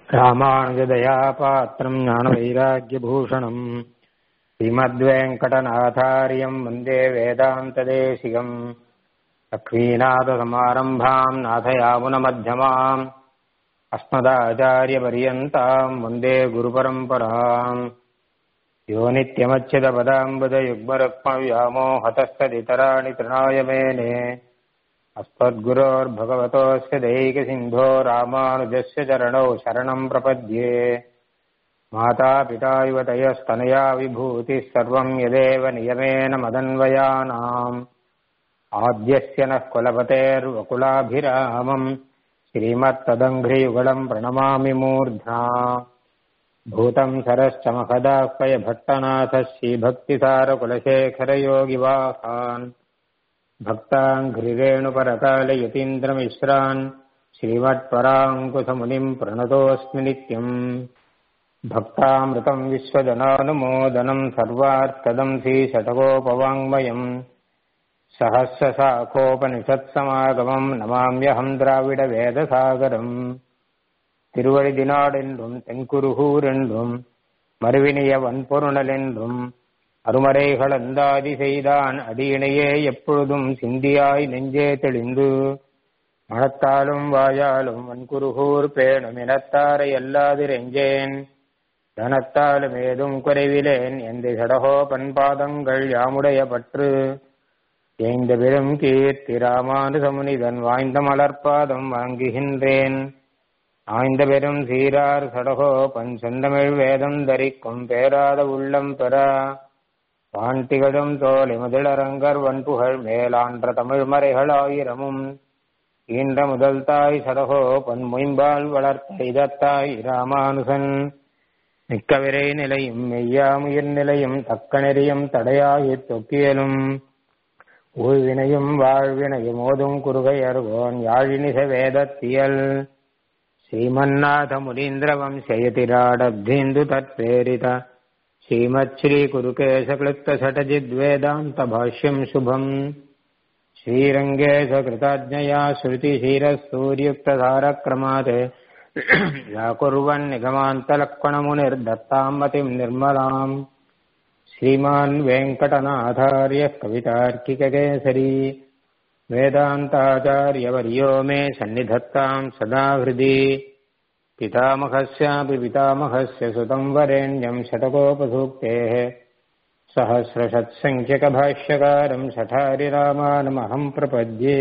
ராமானுஜதயாபாத்திரம் ஞானவைராக்கியபூஷணம் ஸ்ரீமத்வேங்கடநாதாரியம் வந்தே வேதாந்ததேசிகம் லக்ஷ்மீநாதசமாரம்பாம் நாதயாமுனமध्यமாம் अस्मदाचार्यपर्यन्ताम् वन्दे गुरुपरम्पराम् यो नित्यमच्युतपदाम्बुजयुग्मरुक्मव्यामोहतस्तदितराणि तृणाय मेने अस्मद्गुरोर्भगवतोऽस्य दैकसिन्धो रामानुजस्य चरणौ शरणम् प्रपद्ये मातापिता युवतयस्तनया विभूतिः सर्वम् यदेव नियमेन मदन्वयानाम् आद्यस्य नः कुलपतेर्वकुलाभिरामम् श्रीमत्तदङ्घ्रियुगलम् प्रणमामि मूर्ध्ना भूतम् सरश्च महदाह्वय भट्टनाथः श्रीभक्तिसारकुलशेखरयोगिवाहान् भक्ताङ्घ्रिरेणुपरकालयतीन्द्रमिश्रान् श्रीमत्पराङ्कुशमुनिम् प्रणतोऽस्मि नित्यम् भक्तामृतम् विश्वजनानुमोदनम् सर्वार्थदम् श्रीषटकोपवाङ्मयम् சகசிரசாகோபனிஷத்சமாகமம் நமாமியகம் திராவிட வேதசாகரம் திருவழிதினாடென்றும் தென்குருகூர் என்றும் மறுவினிய வன்பொருணல் என்றும் அருமறைகள் அந்தாதி செய்தான் அடியினையே எப்பொழுதும் சிந்தியாய் நெஞ்சே தெளிந்து மனத்தாலும் வாயாலும் வன்குருகூர் பேணும் இனத்தாரை அல்லாதிரெஞ்சேன் தனத்தாலும் ஏதும் குறைவிலேன் எந்த சடகோ பண்பாதங்கள் யாமுடைய பற்று ஏந்த பெரும் கீர்த்தி ராமானுசமுனிதன் வாய்ந்த மலர்பாதம் வாங்குகின்றேன் ஆய்ந்த பெரும் சீரார் சடகோ பன் செந்தமிழ் வேதம் தரிக்கும் பேராத உள்ளம் பெற வான்திகழும் தோலை முதலரங்கர் வன்புகழ் மேலான்ற தமிழ் மறைகள் ஆயிரமும் ஈன்ற முதல் தாய் சடகோ பன் மொயம்பால் வளர்த்த இதத்தாய் ராமானுசன் மிக்க விரை நிலையும் மெய்யாமுயிர் நிலையும் தக்க நெறியும் தடையாகித் தொக்கியலும் ஊழ்வினையும் வாழ்வினையும் ஓதும் குறுகையர்கோன் யாழினிச வேதத்தியல் ஸ்ரீமன்னாத முனீந்திர வம்சயதிராடப்தீந்து தத்பேரித ஸ்ரீமத் ஸ்ரீ குருகேசக்லுப்த சடஜித்வேதாந்த பாஷ்யம் சுபம் ஸ்ரீரங்கேಶ कृताज्ञया श्रुतिशीरसूर्युक्तधारक्रमात् व्याकुर्वन् निगमान्तलक्ष्मणमुनिर्दत्ताम् मतिम् निर्मलाम् श्रीमान् वेङ्कटनाथार्यः कवितार्किककेसरी वेदान्ताचार्यवर्यो मे सन्निधत्ताम् सदा हृदि पितामहस्यापि पितामहस्य सुतम् वरेण्यम् शतकोपसूक्तेः सहस्रशत्सङ्ख्यकभाष्यकारम् सठारिरामानमहम् प्रपद्ये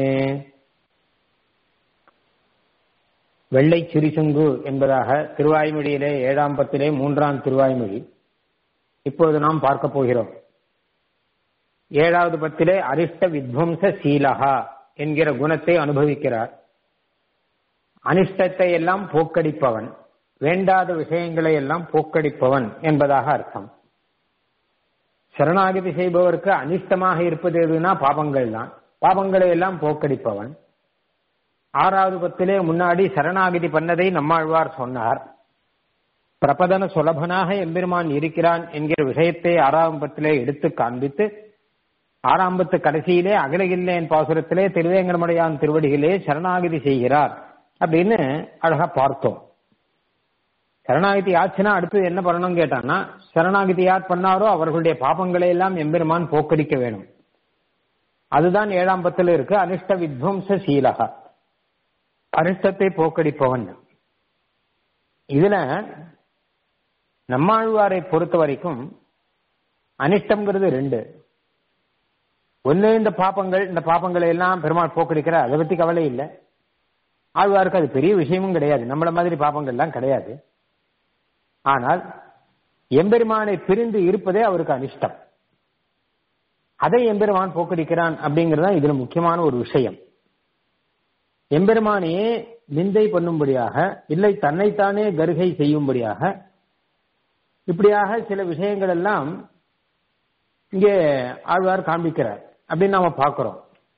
வெள்ளை சிறிசுங்கு என்பதாக திருவாய்மொழியிலே ஏழாம் பத்திலே மூன்றாம் திருவாய்மொழி இப்பொழுது நாம் பார்க்க போகிறோம் ஏழாவது பத்திலே அரிஷ்ட வித்வம்ச சீலகா என்கிற குணத்தை அனுபவிக்கிறார் அனிஷ்டத்தை எல்லாம் போக்கடிப்பவன் வேண்டாத விஷயங்களை எல்லாம் போக்கடிப்பவன் என்பதாக அர்த்தம் சரணாகதி செய்பவருக்கு அனிஷ்டமாக இருப்பது எதுனா பாபங்கள் தான் பாபங்களை எல்லாம் போக்கடிப்பவன் ஆறாவது பத்திலே முன்னாடி சரணாகதி பண்ணதை நம்மாழ்வார் சொன்னார் பிரபதன சுலபனாக எம்பெருமான் இருக்கிறான் என்கிற விஷயத்தை ஆறாம்பத்திலே எடுத்து காண்பித்து ஆறாம்பத்து கடைசியிலே அகலகில்லேன் பாசுரத்திலே திருவேங்கடமுடையான் திருவடிகளே சரணாகதி செய்கிறார் அப்படின்னு அழகா பார்த்தோம் சரணாகதி ஆச்சுன்னா அடுத்தது என்ன பண்ணணும் கேட்டான்னா சரணாகதி யார் பண்ணாரோ அவர்களுடைய பாபங்களை எல்லாம் எம்பெருமான் போக்கடிக்க வேணும் அதுதான் ஏழாம் பத்துல இருக்கு அனிஷ்ட வித்வம்ச சீலகா அனிஷ்டத்தை போக்கடிப்பவன் இதுல நம்மாழ்வாரை பொறுத்த வரைக்கும் அனிஷ்டம்ங்கிறது ரெண்டு ஒன்னு இந்த பாப்பங்கள் இந்த பாப்பங்களை எல்லாம் பெருமாள் போக்கடிக்கிறார் அதை பத்தி கவலை இல்லை ஆழ்வாருக்கு அது பெரிய விஷயமும் கிடையாது நம்மள மாதிரி பாப்பங்கள்லாம் கிடையாது ஆனால் எம்பெருமானை பிரிந்து இருப்பதே அவருக்கு அனிஷ்டம் அதை எம்பெருமான் போக்கடிக்கிறான் அப்படிங்கறதுதான் இதுல முக்கியமான ஒரு விஷயம் எம்பெருமானையே நிந்தை பண்ணும்படியாக இல்லை தன்னைத்தானே கருகை செய்யும்படியாக இப்படியாக சில விஷயங்கள் எல்லாம் இங்கே ஆழ்வார் காண்பிக்கிறார் அப்படின்னு நாம பார்க்கிறோம்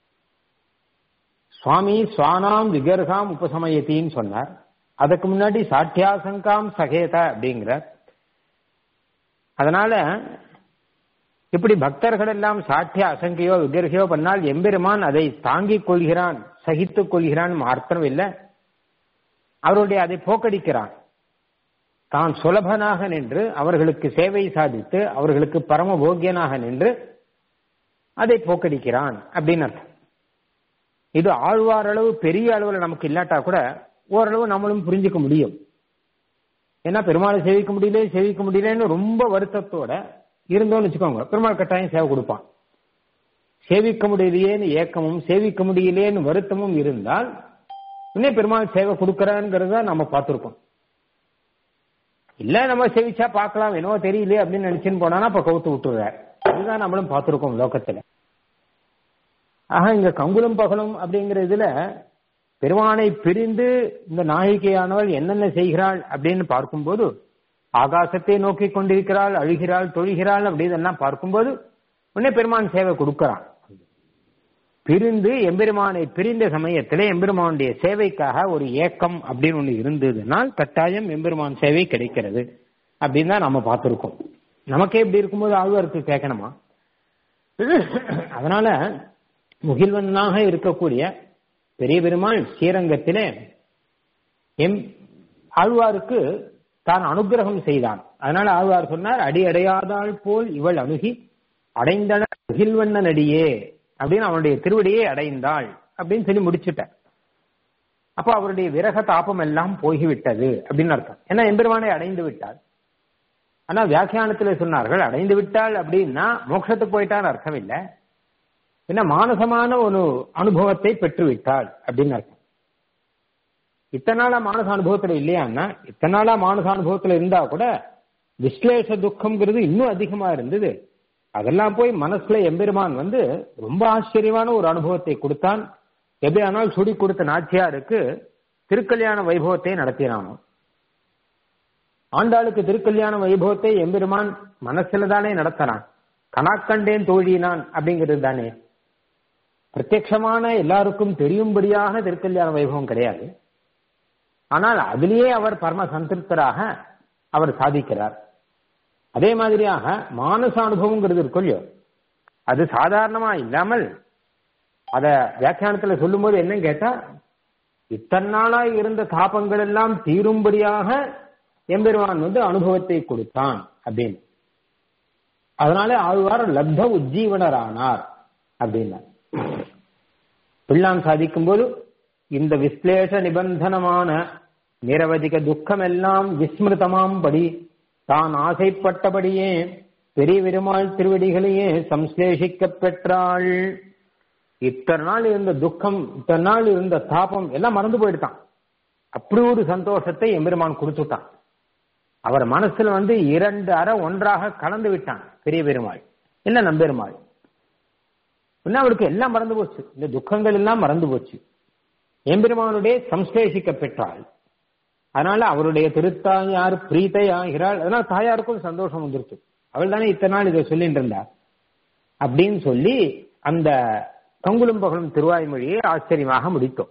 சுவாமி சுவானாம் விகர்காம் உபசமயத்தின்னு சொன்னார் அதுக்கு முன்னாடி சாட்டியாசங்காம் சகேத அப்படிங்கிறார் அதனால இப்படி பக்தர்கள் எல்லாம் சாட்டிய அசங்கையோ விகர்கையோ பண்ணால் எம்பெருமான் அதை தாங்கிக் கொள்கிறான் சகித்துக் கொள்கிறான் அர்த்தம் இல்லை அவருடைய அதை போக்கடிக்கிறான் தான் சுலபனாக நின்று அவர்களுக்கு சேவை சாதித்து அவர்களுக்கு பரம போக்கியனாக நின்று அதை போக்கடிக்கிறான் அப்படின்னு அர்த்தம் இது ஆழ்வார் அளவு பெரிய அளவுல நமக்கு இல்லாட்டா கூட ஓரளவு நம்மளும் புரிஞ்சுக்க முடியும் ஏன்னா பெருமாளை சேவிக்க முடியல சேவிக்க முடியலன்னு ரொம்ப வருத்தத்தோட இருந்தோம்னு வச்சுக்கோங்க பெருமாள் கட்டாயம் சேவை கொடுப்பான் சேவிக்க முடியலையேன்னு ஏக்கமும் சேவிக்க முடியலையேன்னு வருத்தமும் இருந்தால் இன்னும் பெருமாள் சேவை கொடுக்கறாங்கிறத நம்ம பார்த்துருக்கோம் இல்ல நம்ம சேவிச்சா பார்க்கலாம் என்னவோ தெரியலையே அப்படின்னு நினைச்சுன்னு போனானா அப்ப கவுத்து விட்டுறார் இதுதான் நம்மளும் பார்த்துருக்கோம் லோகத்துல ஆக இங்க கங்குலும் பகலும் அப்படிங்கிற இதுல பெருமானை பிரிந்து இந்த நாயிகையானவள் என்னென்ன செய்கிறாள் அப்படின்னு பார்க்கும்போது ஆகாசத்தை நோக்கி கொண்டிருக்கிறாள் அழுகிறாள் தொழுகிறாள் அப்படி இதெல்லாம் பார்க்கும்போது உடனே பெருமான் சேவை கொடுக்கிறான் பிரிந்து எம்பெருமானை பிரிந்த சமயத்திலே எம்பெருமானுடைய சேவைக்காக ஒரு ஏக்கம் அப்படின்னு ஒண்ணு இருந்ததுனால் கட்டாயம் எம்பெருமான் சேவை கிடைக்கிறது அப்படின்னு தான் நம்ம பார்த்திருக்கோம் நமக்கே இப்படி இருக்கும்போது ஆழ்வாருக்கு கேட்கணுமா அதனால முகில்வனாக இருக்கக்கூடிய பெரிய பெருமாள் ஸ்ரீரங்கத்திலே எம் ஆழ்வாருக்கு தான் அனுகிரகம் செய்தான் அதனால ஆழ்வார் சொன்னார் அடி அடையாதாள் போல் இவள் அணுகி அடைந்தன முகில்வண்ணன் அடியே அப்படின்னு அவனுடைய திருவடியை அடைந்தாள் அப்படின்னு சொல்லி முடிச்சுட்டார் அப்போ அவருடைய விரக தாபம் எல்லாம் போய்விட்டது அப்படின்னு அர்த்தம் ஏன்னா எம்பெருமானை அடைந்து விட்டாள் ஆனா வியாக்கியானத்துல சொன்னார்கள் அடைந்து விட்டாள் அப்படின்னா மோட்சத்துக்கு போயிட்டான்னு அர்த்தம் இல்லை என்ன மானசமான ஒரு அனுபவத்தை பெற்று விட்டாள் அப்படின்னு அர்த்தம் இத்தனை நாளா மானச அனுபவத்துல இல்லையான்னா இத்தனை நாளா மானச அனுபவத்துல இருந்தா கூட விஸ்லேஷ துக்கம்ங்கிறது இன்னும் அதிகமா இருந்தது அதெல்லாம் போய் மனசுல எம்பெருமான் வந்து ரொம்ப ஆச்சரியமான ஒரு அனுபவத்தை கொடுத்தான் எப்படி ஆனால் சுடி கொடுத்த நாச்சியாருக்கு திருக்கல்யாண வைபவத்தை நடத்தினானோ ஆண்டாளுக்கு திருக்கல்யாண வைபவத்தை எம்பெருமான் மனசுல தானே நடத்தினான் கணாக்கண்டேன் தோழினான் அப்படிங்கிறது தானே பிரத்யட்சமான எல்லாருக்கும் தெரியும்படியான திருக்கல்யாண வைபவம் கிடையாது ஆனால் அதிலேயே அவர் பரம சந்திருப்தராக அவர் சாதிக்கிறார் அதே மாதிரியாக மானச அனுபவங்கிறது இருக்குல்லையோ அது சாதாரணமா இல்லாமல் அத வியாக்கியானத்துல சொல்லும்போது என்ன கேட்டா இத்தனை நாளா இருந்த தாபங்கள் எல்லாம் தீரும்படியாக எம்பெருமான் வந்து அனுபவத்தை கொடுத்தான் அப்படின்னு அதனால ஆழ்வார் லப்த உஜ்ஜீவனரானார் அப்படின்னார் பிள்ளான் சாதிக்கும் போது இந்த விஸ்லேஷ நிபந்தனமான நிரவதிக துக்கம் எல்லாம் விஸ்மிருதமாம் படி தான் ஆசைப்பட்டபடியே பெரிய பெருமாள் திருவடிகளையே சம்ஸ்லேஷிக்க பெற்றாள் இத்தனை நாள் இருந்த துக்கம் இத்தனை நாள் இருந்த தாபம் எல்லாம் மறந்து போயிட்டான் அப்படி ஒரு சந்தோஷத்தை எம்பெருமான் கொடுத்துட்டான் அவர் மனசுல வந்து இரண்டு அற ஒன்றாக கலந்து விட்டான் பெரிய பெருமாள் என்ன நம்பெருமாள் என்ன அவருக்கு எல்லாம் மறந்து போச்சு இந்த துக்கங்கள் எல்லாம் மறந்து போச்சு எம்பெருமானுடைய சம்ஸ்லேஷிக்க பெற்றாள் அதனால அவருடைய திருத்தாயார் பிரீத்தை ஆகிறாள் அதனால தாயாருக்கும் சந்தோஷம் வந்துருச்சு அவள் தானே இத்தனை நாள் இதை சொல்லிட்டு இருந்தா அப்படின்னு சொல்லி அந்த கங்குலும் பகலும் திருவாய்மொழியை ஆச்சரியமாக முடித்தோம்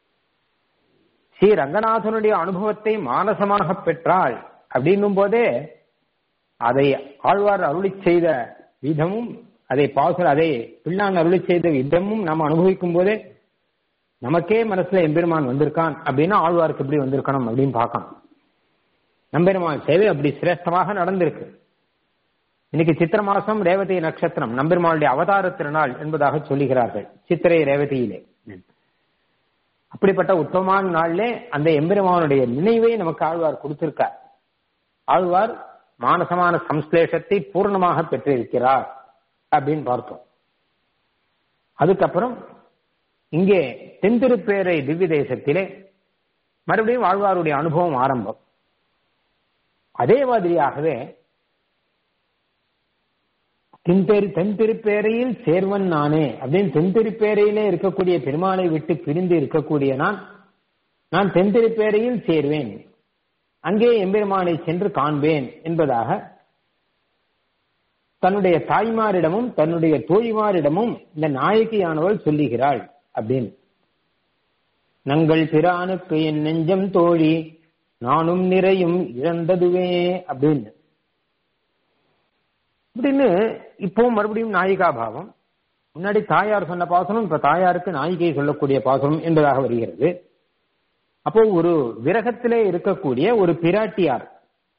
ஸ்ரீ ரங்கநாதனுடைய அனுபவத்தை மானசமாக பெற்றாள் அப்படின்னும் போதே அதை ஆழ்வார் அருளி செய்த விதமும் அதை பாசுர அதை பிள்ளான் அருளி செய்த விதமும் நாம் அனுபவிக்கும் போதே நமக்கே மனசுல எம்பெருமான் வந்திருக்கான் அப்படின்னா ஆழ்வாருக்கு எப்படி வந்திருக்கணும் அப்படின்னு பார்க்கணும் நம்பெருமான் சேவை அப்படி சிரேஷ்டமாக நடந்திருக்கு இன்னைக்கு சித்திர மாசம் ரேவதி நட்சத்திரம் நம்பெருமானுடைய அவதார திருநாள் என்பதாக சொல்லுகிறார்கள் சித்திரை ரேவதியிலே அப்படிப்பட்ட உத்தமமான நாள்லே அந்த எம்பெருமானுடைய நினைவை நமக்கு ஆழ்வார் கொடுத்திருக்கார் ஆழ்வார் மானசமான சம்ஸ்லேஷத்தை பூர்ணமாக பெற்றிருக்கிறார் அப்படின்னு பார்த்தோம் அதுக்கப்புறம் இங்கே தென்திருப்பேரை திவ்ய தேசத்திலே மறுபடியும் ஆழ்வாருடைய அனுபவம் ஆரம்பம் அதே மாதிரியாகவே தென்திரு தென்திருப்பேரையில் சேர்வன் நானே அப்படின்னு தென்திருப்பேரையிலே இருக்கக்கூடிய பெருமாளை விட்டு பிரிந்து இருக்கக்கூடிய நான் நான் தென்திருப்பேரையில் சேர்வேன் அங்கே எம்பெருமானை சென்று காண்பேன் என்பதாக தன்னுடைய தாய்மாரிடமும் தன்னுடைய தோழிமாரிடமும் இந்த நாயகியானவள் சொல்லுகிறாள் அப்படின்னு நங்கள் பிரானுக்கு என் நெஞ்சம் தோழி நானும் நிறையும் இழந்ததுவே அப்படின்னு அப்படின்னு இப்போ மறுபடியும் நாயிகா பாவம் முன்னாடி தாயார் சொன்ன பாசனம் இப்ப தாயாருக்கு நாயிகை சொல்லக்கூடிய பாசனம் என்பதாக வருகிறது அப்போ ஒரு விரகத்திலே இருக்கக்கூடிய ஒரு பிராட்டியார்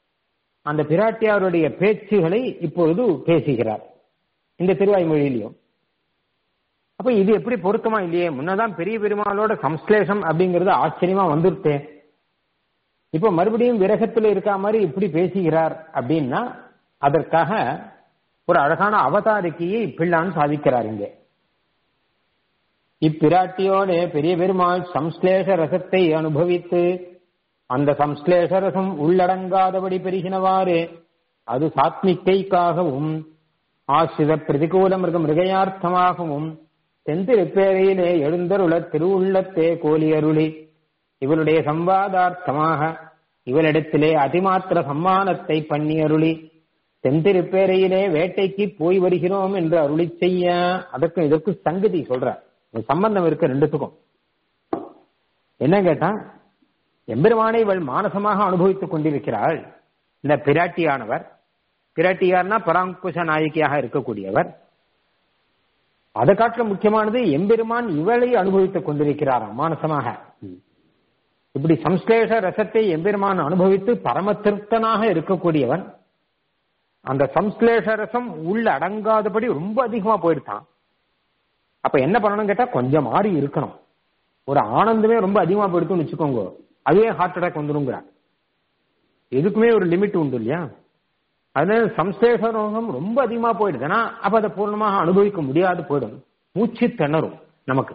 அந்த பிராட்டியாருடைய பேச்சுகளை இப்பொழுது பேசுகிறார் இந்த திருவாய்மொழியிலையும் அப்ப இது எப்படி பொருத்தமா இல்லையே முன்னதான் பெரிய பெருமாளோட சம்ஸ்லேஷம் அப்படிங்கிறது ஆச்சரியமா வந்துருத்தே இப்ப மறுபடியும் விரகத்துல இருக்க மாதிரி இப்படி பேசுகிறார் அப்படின்னா அதற்காக ஒரு அழகான அவதாரிக்கையை பிள்ளான் சாதிக்கிறார் இங்கே இப்பிராட்டியோட பெரிய பெருமாள் சம்ஸ்லேஷ ரசத்தை அனுபவித்து அந்த சம்ஸ்லேஷ ரசம் உள்ளடங்காதபடி பெருகினவாறு அது சாத்மிக்கைக்காகவும் ஆசிரித பிரதிகூல மிருக மிருகையார்த்தமாகவும் தென்திருப்பேரையிலே எழுந்தருள திருவுள்ளத்தே கோலியருளி இவளுடைய சம்வாதார்த்தமாக இவளிடத்திலே அதிமாத்திர சம்மானத்தை பண்ணி அருளி தென்திருப்பேரையிலே வேட்டைக்கு போய் வருகிறோம் என்று அருளி செய்ய அதற்கும் இதற்கும் சங்கதி சொல்ற சம்பந்தம் இருக்கு ரெண்டுத்துக்கும் என்ன கேட்டா எம்பெருமானை இவள் மானசமாக அனுபவித்துக் கொண்டிருக்கிறாள் இந்த பிராட்டியானவர் பிராட்டியார்னா பராங்குஷ நாயகியாக இருக்கக்கூடியவர் அதை காட்டிலும் முக்கியமானது எம்பெருமான் இவளை அனுபவித்துக் கொண்டிருக்கிறாராம் மானசமாக இப்படி சம்ஸ்லேஷ ரசத்தை எம்பெருமான் அனுபவித்து பரம திருப்தனாக இருக்கக்கூடியவன் அந்த சம்ஸ்லேஷ ரசம் உள்ள அடங்காதபடி ரொம்ப அதிகமா போயிடுதான் அப்ப என்ன பண்ணணும் கேட்டா கொஞ்சம் மாறி இருக்கணும் ஒரு ஆனந்தமே ரொம்ப அதிகமா போயிடுத்துன்னு வச்சுக்கோங்க அதுவே ஹார்ட் அட்டாக் வந்துருங்கிறார் எதுக்குமே ஒரு லிமிட் உண்டு இல்லையா அதனால சம்ஸ்லேஷ ரோகம் ரொம்ப அதிகமா போயிடுதுன்னா அப்ப அதை பூர்ணமாக அனுபவிக்க முடியாது போயிடும் மூச்சு திணறும் நமக்கு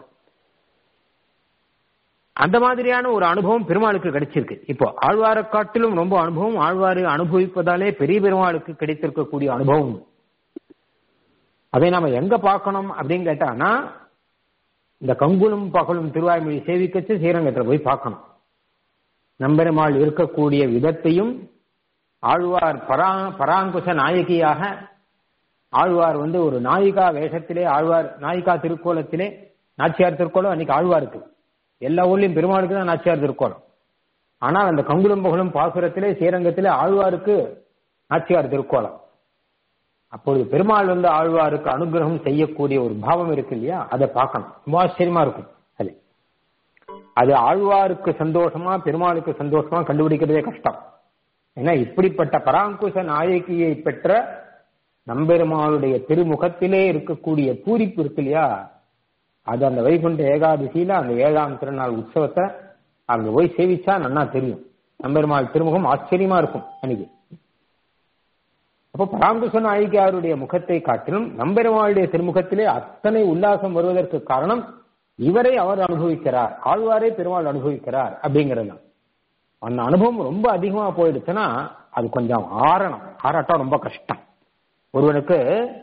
அந்த மாதிரியான ஒரு அனுபவம் பெருமாளுக்கு கிடைச்சிருக்கு இப்போ ஆழ்வாரை காட்டிலும் ரொம்ப அனுபவம் ஆழ்வாரு அனுபவிப்பதாலே பெரிய பெருமாளுக்கு கிடைத்திருக்கக்கூடிய அனுபவம் அதை நாம எங்க பார்க்கணும் அப்படின்னு கேட்டானா இந்த கங்குலும் பகலும் திருவாய்மொழி சேவிக்கச்சு ஸ்ரீரங்கத்தில் போய் பார்க்கணும் நம்பெருமாள் இருக்கக்கூடிய விதத்தையும் ஆழ்வார் பரா பராங்குச நாயகியாக ஆழ்வார் வந்து ஒரு நாயிகா வேஷத்திலே ஆழ்வார் நாயிகா திருக்கோலத்திலே நாச்சியார் திருக்கோலம் அன்னைக்கு ஆழ்வாருக்கு எல்லா ஊர்லயும் பெருமாளுக்கு தான் நாச்சியார் திருக்கோலம் ஆனால் அந்த கங்குலும் பகலும் பாசுரத்திலே ஸ்ரீரங்கத்திலே ஆழ்வாருக்கு நாச்சியார் திருக்கோலம் அப்பொழுது பெருமாள் வந்து ஆழ்வாருக்கு அனுகிரகம் செய்யக்கூடிய ஒரு பாவம் இருக்கு இல்லையா அதை பார்க்கணும் ரொம்ப ஆச்சரியமா இருக்கும் அது அது ஆழ்வாருக்கு சந்தோஷமா பெருமாளுக்கு சந்தோஷமா கண்டுபிடிக்கிறதே கஷ்டம் ஏன்னா இப்படிப்பட்ட பராங்குச நாயகியை பெற்ற நம்பெருமாளுடைய திருமுகத்திலே இருக்கக்கூடிய பூரிப்பு இருக்கு இல்லையா அது அந்த வைகுண்ட ஏகாதசியில அந்த ஏழாம் திருநாள் உற்சவத்தை அங்க போய் சேவிச்சா நன்னா தெரியும் நம்பெருமாள் திருமுகம் ஆச்சரியமா இருக்கும் அன்னைக்கு அப்போ பராங்குச நாயகியாருடைய முகத்தை காட்டிலும் நம்பெருமாளுடைய திருமுகத்திலே அத்தனை உல்லாசம் வருவதற்கு காரணம் இவரை அவர் அனுபவிக்கிறார் ஆழ்வாரே பெருமாள் அனுபவிக்கிறார் அப்படிங்கிறது அந்த அனுபவம் ரொம்ப அதிகமா போயிடுச்சுன்னா அது கொஞ்சம் ஆறணும் ஆறாட்டம் ரொம்ப கஷ்டம் ஒருவனுக்கு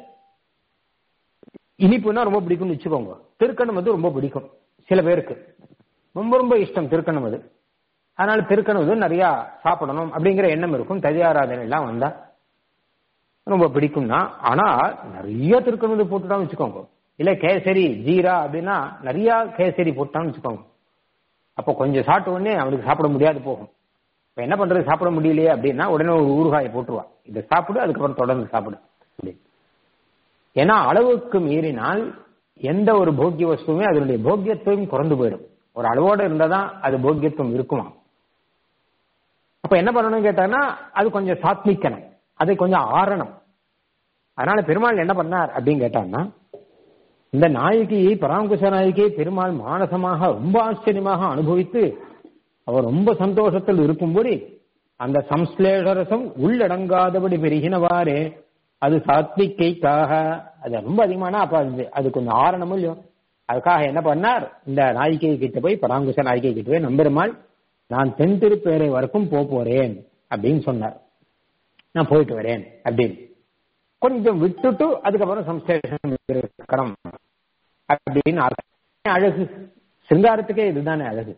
இனிப்புனா ரொம்ப பிடிக்கும்னு வச்சுக்கோங்க திருக்கணம் வந்து ரொம்ப பிடிக்கும் சில பேருக்கு ரொம்ப ரொம்ப இஷ்டம் திருக்கணம் அது அதனால திருக்கணம் வந்து நிறைய சாப்பிடணும் அப்படிங்கிற எண்ணம் இருக்கும் ததியாராதனை எல்லாம் வந்தா ரொம்ப பிடிக்கும்னா ஆனா நிறைய திருக்கணம் போட்டுட்டான்னு வச்சுக்கோங்க இல்ல கேசரி ஜீரா அப்படின்னா நிறைய கேசரி போட்டான்னு வச்சுக்கோங்க அப்போ கொஞ்சம் சாப்பிட்ட உடனே அவனுக்கு சாப்பிட முடியாது போகும் இப்ப என்ன பண்றது சாப்பிட முடியலையே அப்படின்னா உடனே ஒரு ஊறுகாயை போட்டுருவா இதை சாப்பிடு அதுக்கப்புறம் தொடர்ந்து சாப்பிடு அப்படின்னு ஏன்னா அளவுக்கு மீறினால் எந்த ஒரு போக்கிய வஸ்துவுமே அதனுடைய போக்கியத்துவம் குறைந்து போயிடும் ஒரு அளவோட இருந்தாதான் அது போக்கியத்துவம் இருக்குமா அப்ப என்ன பண்ணணும் கேட்டாங்கன்னா அது கொஞ்சம் சாத்மிக்கணும் அதை கொஞ்சம் ஆறணும் அதனால பெருமாள் என்ன பண்ணார் அப்படின்னு கேட்டான்னா இந்த நாயகியை பராங்குச நாயகியை பெருமாள் மானசமாக ரொம்ப ஆச்சரியமாக அனுபவித்து அவர் ரொம்ப சந்தோஷத்தில் இருக்கும்போது அந்த சம்ஸ்லேஷரசம் உள்ளடங்காதபடி பெருகினவாறு அது சாத்விக்கைக்காக அது ரொம்ப அதிகமான அப்ப அது அது கொஞ்சம் ஆரணமும் இல்லையோ அதுக்காக என்ன பண்ணார் இந்த நாயிகை கிட்ட போய் பராங்குச நாயிகை கிட்ட போய் நம்பெருமாள் நான் தென் திருப்பேரை வரைக்கும் போக போறேன் அப்படின்னு சொன்னார் நான் போயிட்டு வரேன் அப்படின்னு கொஞ்சம் விட்டுட்டு அதுக்கப்புறம் சம்ஸ்லேஷன் இருக்கணும் அப்படின்னு அழகு சிங்காரத்துக்கே இதுதானே அழகு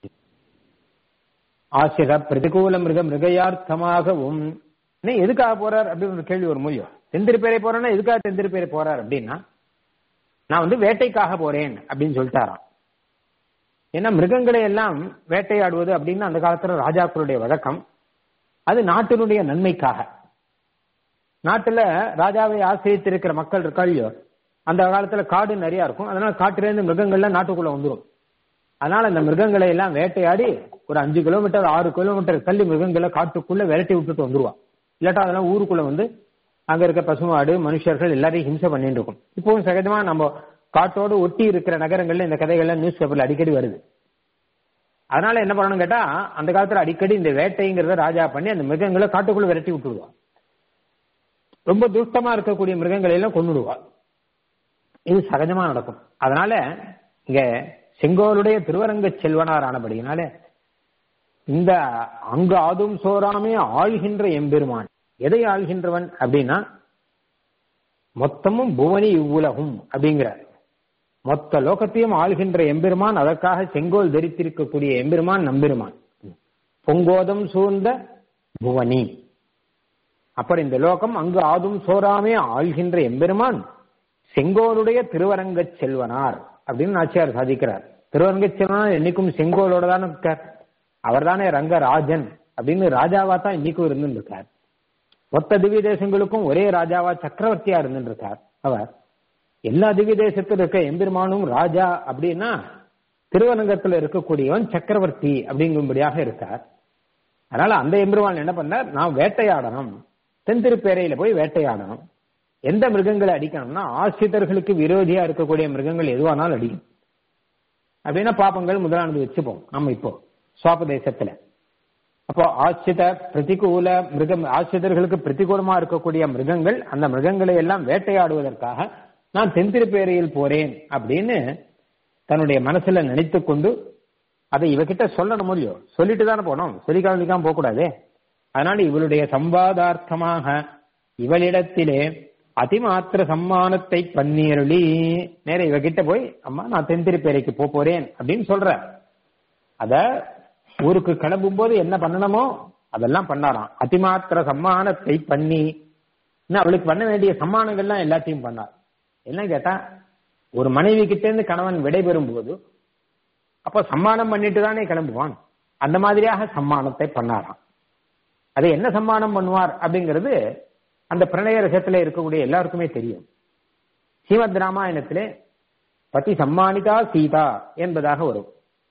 ஆசிர பிரதிகூல மிருக மிருகையார்த்தமாகவும் எதுக்காக போறார் அப்படின்னு ஒரு கேள்வி ஒரு முடியும் தெந்திருப்பேரை போறேன்னா எதுக்காக தெந்திருப்பேரை போறார் அப்படின்னா நான் வந்து வேட்டைக்காக போறேன் அப்படின்னு சொல்லிட்டாராம் ஏன்னா மிருகங்களை எல்லாம் வேட்டையாடுவது அப்படின்னு அந்த காலத்துல ராஜாக்களுடைய வழக்கம் அது நாட்டினுடைய நன்மைக்காக நாட்டுல ராஜாவை ஆசிரியத்திருக்கிற மக்கள் இருக்காளியோ அந்த காலத்துல காடு நிறைய இருக்கும் அதனால காட்டுலேருந்து மிருகங்கள்லாம் நாட்டுக்குள்ள வந்துடும் அதனால அந்த மிருகங்களை எல்லாம் வேட்டையாடி ஒரு அஞ்சு கிலோமீட்டர் ஆறு கிலோமீட்டர் தள்ளி மிருகங்களை காட்டுக்குள்ள விரட்டி விட்டுட்டு வந்துருவா இல்லாட்டா அதெல்லாம் ஊருக்குள்ள வந்து அங்க இருக்க பசுமாடு மனுஷர்கள் எல்லாரையும் ஹிம்சை பண்ணிட்டு இருக்கும் இப்பவும் சகஜமா நம்ம காட்டோடு ஒட்டி இருக்கிற நகரங்கள்ல இந்த கதைகள்லாம் நியூஸ் பேப்பர்ல அடிக்கடி வருது அதனால என்ன பண்ணணும் கேட்டா அந்த காலத்துல அடிக்கடி இந்த வேட்டைங்கிறத ராஜா பண்ணி அந்த மிருகங்களை காட்டுக்குள்ள விரட்டி விட்டுடுவா ரொம்ப துஷ்டமா இருக்கக்கூடிய மிருகங்களை எல்லாம் கொண்டுடுவா இது சகஜமா நடக்கும் அதனால இங்க செங்கோலுடைய திருவரங்க செல்வனார் ஆனபடினால இந்த அங்கு ஆதும் சோறாமே ஆழ்கின்ற எம்பெருமான் எதை ஆள்கின்றவன் அப்படின்னா மொத்தமும் புவனி இவ்வுலகும் அப்படிங்கிறார் மொத்த லோகத்தையும் ஆள்கின்ற எம்பெருமான் அதற்காக செங்கோல் தரித்திருக்கக்கூடிய எம்பெருமான் நம்பெருமான் பொங்கோதம் சூழ்ந்த புவனி அப்படி இந்த லோகம் அங்கு ஆதும் சோறாமே ஆள்கின்ற எம்பெருமான் செங்கோலுடைய திருவரங்க செல்வனார் அப்படின்னு நாச்சியார் சாதிக்கிறார் திருவரங்க செல்வனார் என்னைக்கும் செங்கோலோட தானே இருக்கார் அவர் தானே ரங்கராஜன் அப்படின்னு ராஜாவா தான் இன்னைக்கும் இருந்துட்டு இருக்கார் மொத்த திவ்ய தேசங்களுக்கும் ஒரே ராஜாவா சக்கரவர்த்தியா இருந்துட்டு இருக்கார் அவர் எல்லா திவ்ய தேசத்தில் இருக்க எம்பெருமானும் ராஜா அப்படின்னா திருவரங்கத்தில் இருக்கக்கூடியவன் சக்கரவர்த்தி அப்படிங்கும்படியாக இருக்கார் அதனால அந்த எம்பெருமான் என்ன பண்ணார் நான் வேட்டையாடணும் தென்திருப்பேரையில போய் வேட்டையாடணும் எந்த மிருகங்களை அடிக்கணும்னா ஆசிரியர்களுக்கு விரோதியா இருக்கக்கூடிய மிருகங்கள் எதுவானாலும் அடிக்கும் அப்படின்னா பாப்பங்கள் முதலானது வச்சுப்போம் நம்ம இப்போ சுவாபதேசத்துல அப்போ ஆசிரித பிரதிகூல மிருகம் ஆசிரியர்களுக்கு பிரதிகூலமா இருக்கக்கூடிய மிருகங்கள் அந்த மிருகங்களை எல்லாம் வேட்டையாடுவதற்காக நான் தென்திருப்பேரையில் போறேன் அப்படின்னு தன்னுடைய மனசுல நினைத்து கொண்டு அதை இவகிட்ட சொல்லணும் முடியும் சொல்லிட்டு தானே போனோம் சொல்லி கலந்துக்காம போக கூடாதே அதனால இவளுடைய சம்பாதார்த்தமாக இவளிடத்திலே அதிமாத்திர சம்மானத்தை பன்னீரளி நேர இவகிட்ட போய் அம்மா நான் தென்திருப்பேரைக்கு போக போறேன் அப்படின்னு சொல்ற அத ஊருக்கு கிளம்பும் போது என்ன பண்ணணுமோ அதெல்லாம் பண்ணாராம் அதிமாத்திர சம்மானத்தை பண்ணி அவளுக்கு பண்ண வேண்டிய சம்மானங்கள்லாம் எல்லாத்தையும் பண்ணார் என்ன கேட்டா ஒரு மனைவி கிட்ட இருந்து கணவன் விடைபெறும் போது அப்ப சம்மானம் பண்ணிட்டு தானே கிளம்புவான் அந்த மாதிரியாக சம்மானத்தை பண்ணாராம் அது என்ன சம்மானம் பண்ணுவார் அப்படிங்கிறது அந்த பிரணய ரசத்துல இருக்கக்கூடிய எல்லாருக்குமே தெரியும் ஸ்ரீமத் ராமாயணத்திலே பத்தி சம்மானிதா சீதா என்பதாக வரும்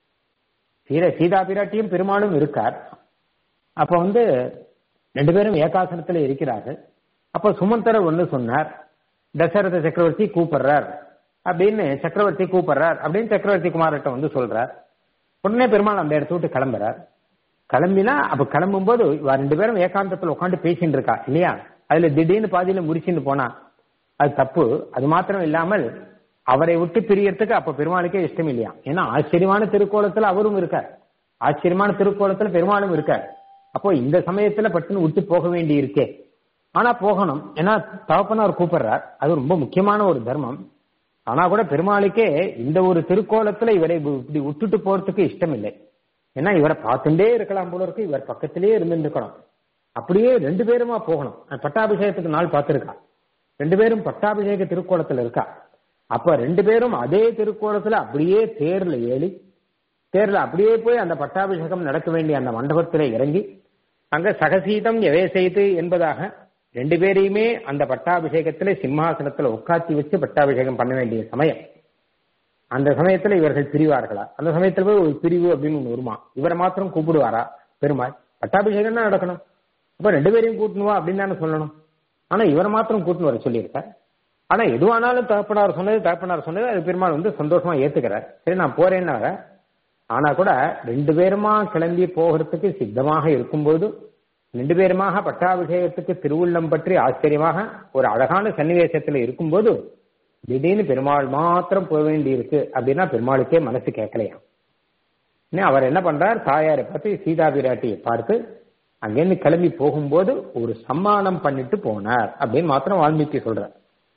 சீர சீதா பிராட்டியும் பெருமாளும் இருக்கார் அப்ப வந்து ரெண்டு பேரும் ஏகாசனத்துல இருக்கிறார்கள் அப்ப சுமந்தரர் ஒண்ணு சொன்னார் தசரத சக்கரவர்த்தி கூப்பிடுறார் அப்படின்னு சக்கரவர்த்தி கூப்பிடுறார் அப்படின்னு சக்கரவர்த்தி குமார்கிட்ட வந்து சொல்றார் உடனே பெருமாள் அந்த இடத்த விட்டு கிளம்புறார் கிளம்பினா அப்ப கிளம்பும் போது ரெண்டு பேரும் ஏகாந்தத்துல உட்காந்து பேசிட்டு இருக்கா இல்லையா அதுல திடீர்னு பாதியில முடிச்சுட்டு போனா அது தப்பு அது மாத்திரம் இல்லாமல் அவரை விட்டு பிரியறதுக்கு அப்ப பெருமாளுக்கே இஷ்டம் இல்லையா ஏன்னா ஆச்சரியமான திருக்கோலத்துல அவரும் இருக்கார் ஆச்சரியமான திருக்கோலத்துல பெருமாளும் இருக்கார் அப்போ இந்த சமயத்துல பட்டுன்னு விட்டு போக வேண்டி இருக்கே ஆனா போகணும் ஏன்னா தகப்பனார் கூப்பிடுறார் அது ரொம்ப முக்கியமான ஒரு தர்மம் ஆனா கூட பெருமாளுக்கே இந்த ஒரு திருக்கோலத்துல இவரை இப்படி விட்டுட்டு போறதுக்கு இஷ்டம் இல்லை ஏன்னா இவரை பார்த்துட்டே இருக்கலாம் போல இருக்கு இவர் பக்கத்திலேயே இருந்து இருக்கணும் அப்படியே ரெண்டு பேருமா போகணும் பட்டாபிஷேகத்துக்கு நாள் பார்த்திருக்கா ரெண்டு பேரும் பட்டாபிஷேக திருக்கோலத்துல இருக்கா அப்ப ரெண்டு பேரும் அதே திருக்கோலத்துல அப்படியே தேர்ல ஏறி தேர்ல அப்படியே போய் அந்த பட்டாபிஷேகம் நடக்க வேண்டிய அந்த மண்டபத்திலே இறங்கி அங்க சகசீதம் எவே செய்து என்பதாக ரெண்டு பேரையுமே அந்த பட்டாபிஷேகத்துல சிம்மாசனத்துல உட்காத்தி வச்சு பட்டாபிஷேகம் பண்ண வேண்டிய சமயம் அந்த சமயத்துல இவர்கள் பிரிவார்களா அந்த சமயத்துல போய் ஒரு பிரிவு அப்படின்னு ஒண்ணு வருமா இவரை மாத்திரம் கூப்பிடுவாரா பெருமாள் பட்டாபிஷேகம் தான் நடக்கணும் அப்ப ரெண்டு பேரையும் கூட்டணுவா அப்படின்னு தானே சொல்லணும் ஆனா இவரை மாத்திரம் கூட்டணும் வர சொல்லியிருக்கார் ஆனா எதுவானாலும் தகப்பனார் சொன்னது தகப்பனார் சொன்னது அது பெருமாள் வந்து சந்தோஷமா ஏத்துக்கிறார் சரி நான் போறேன்னு ஆனா கூட ரெண்டு பேருமா கிளம்பி போகிறதுக்கு சித்தமாக இருக்கும்போது ரெண்டு பேருமாக பட்டாபிஷேகத்துக்கு திருவுள்ளம் பற்றி ஆச்சரியமாக ஒரு அழகான சன்னிவேசத்துல இருக்கும்போது திடீர்னு பெருமாள் மாத்திரம் போக வேண்டி இருக்கு அப்படின்னா பெருமாளுக்கே மனசு கேட்கலையாம் அவர் என்ன பண்றார் தாயாரை பார்த்து சீதா பிராட்டியை பார்த்து அங்கேருந்து கிளம்பி போகும்போது ஒரு சம்மானம் பண்ணிட்டு போனார் அப்படின்னு மாத்திரம் வால்மீகி சொல்றார்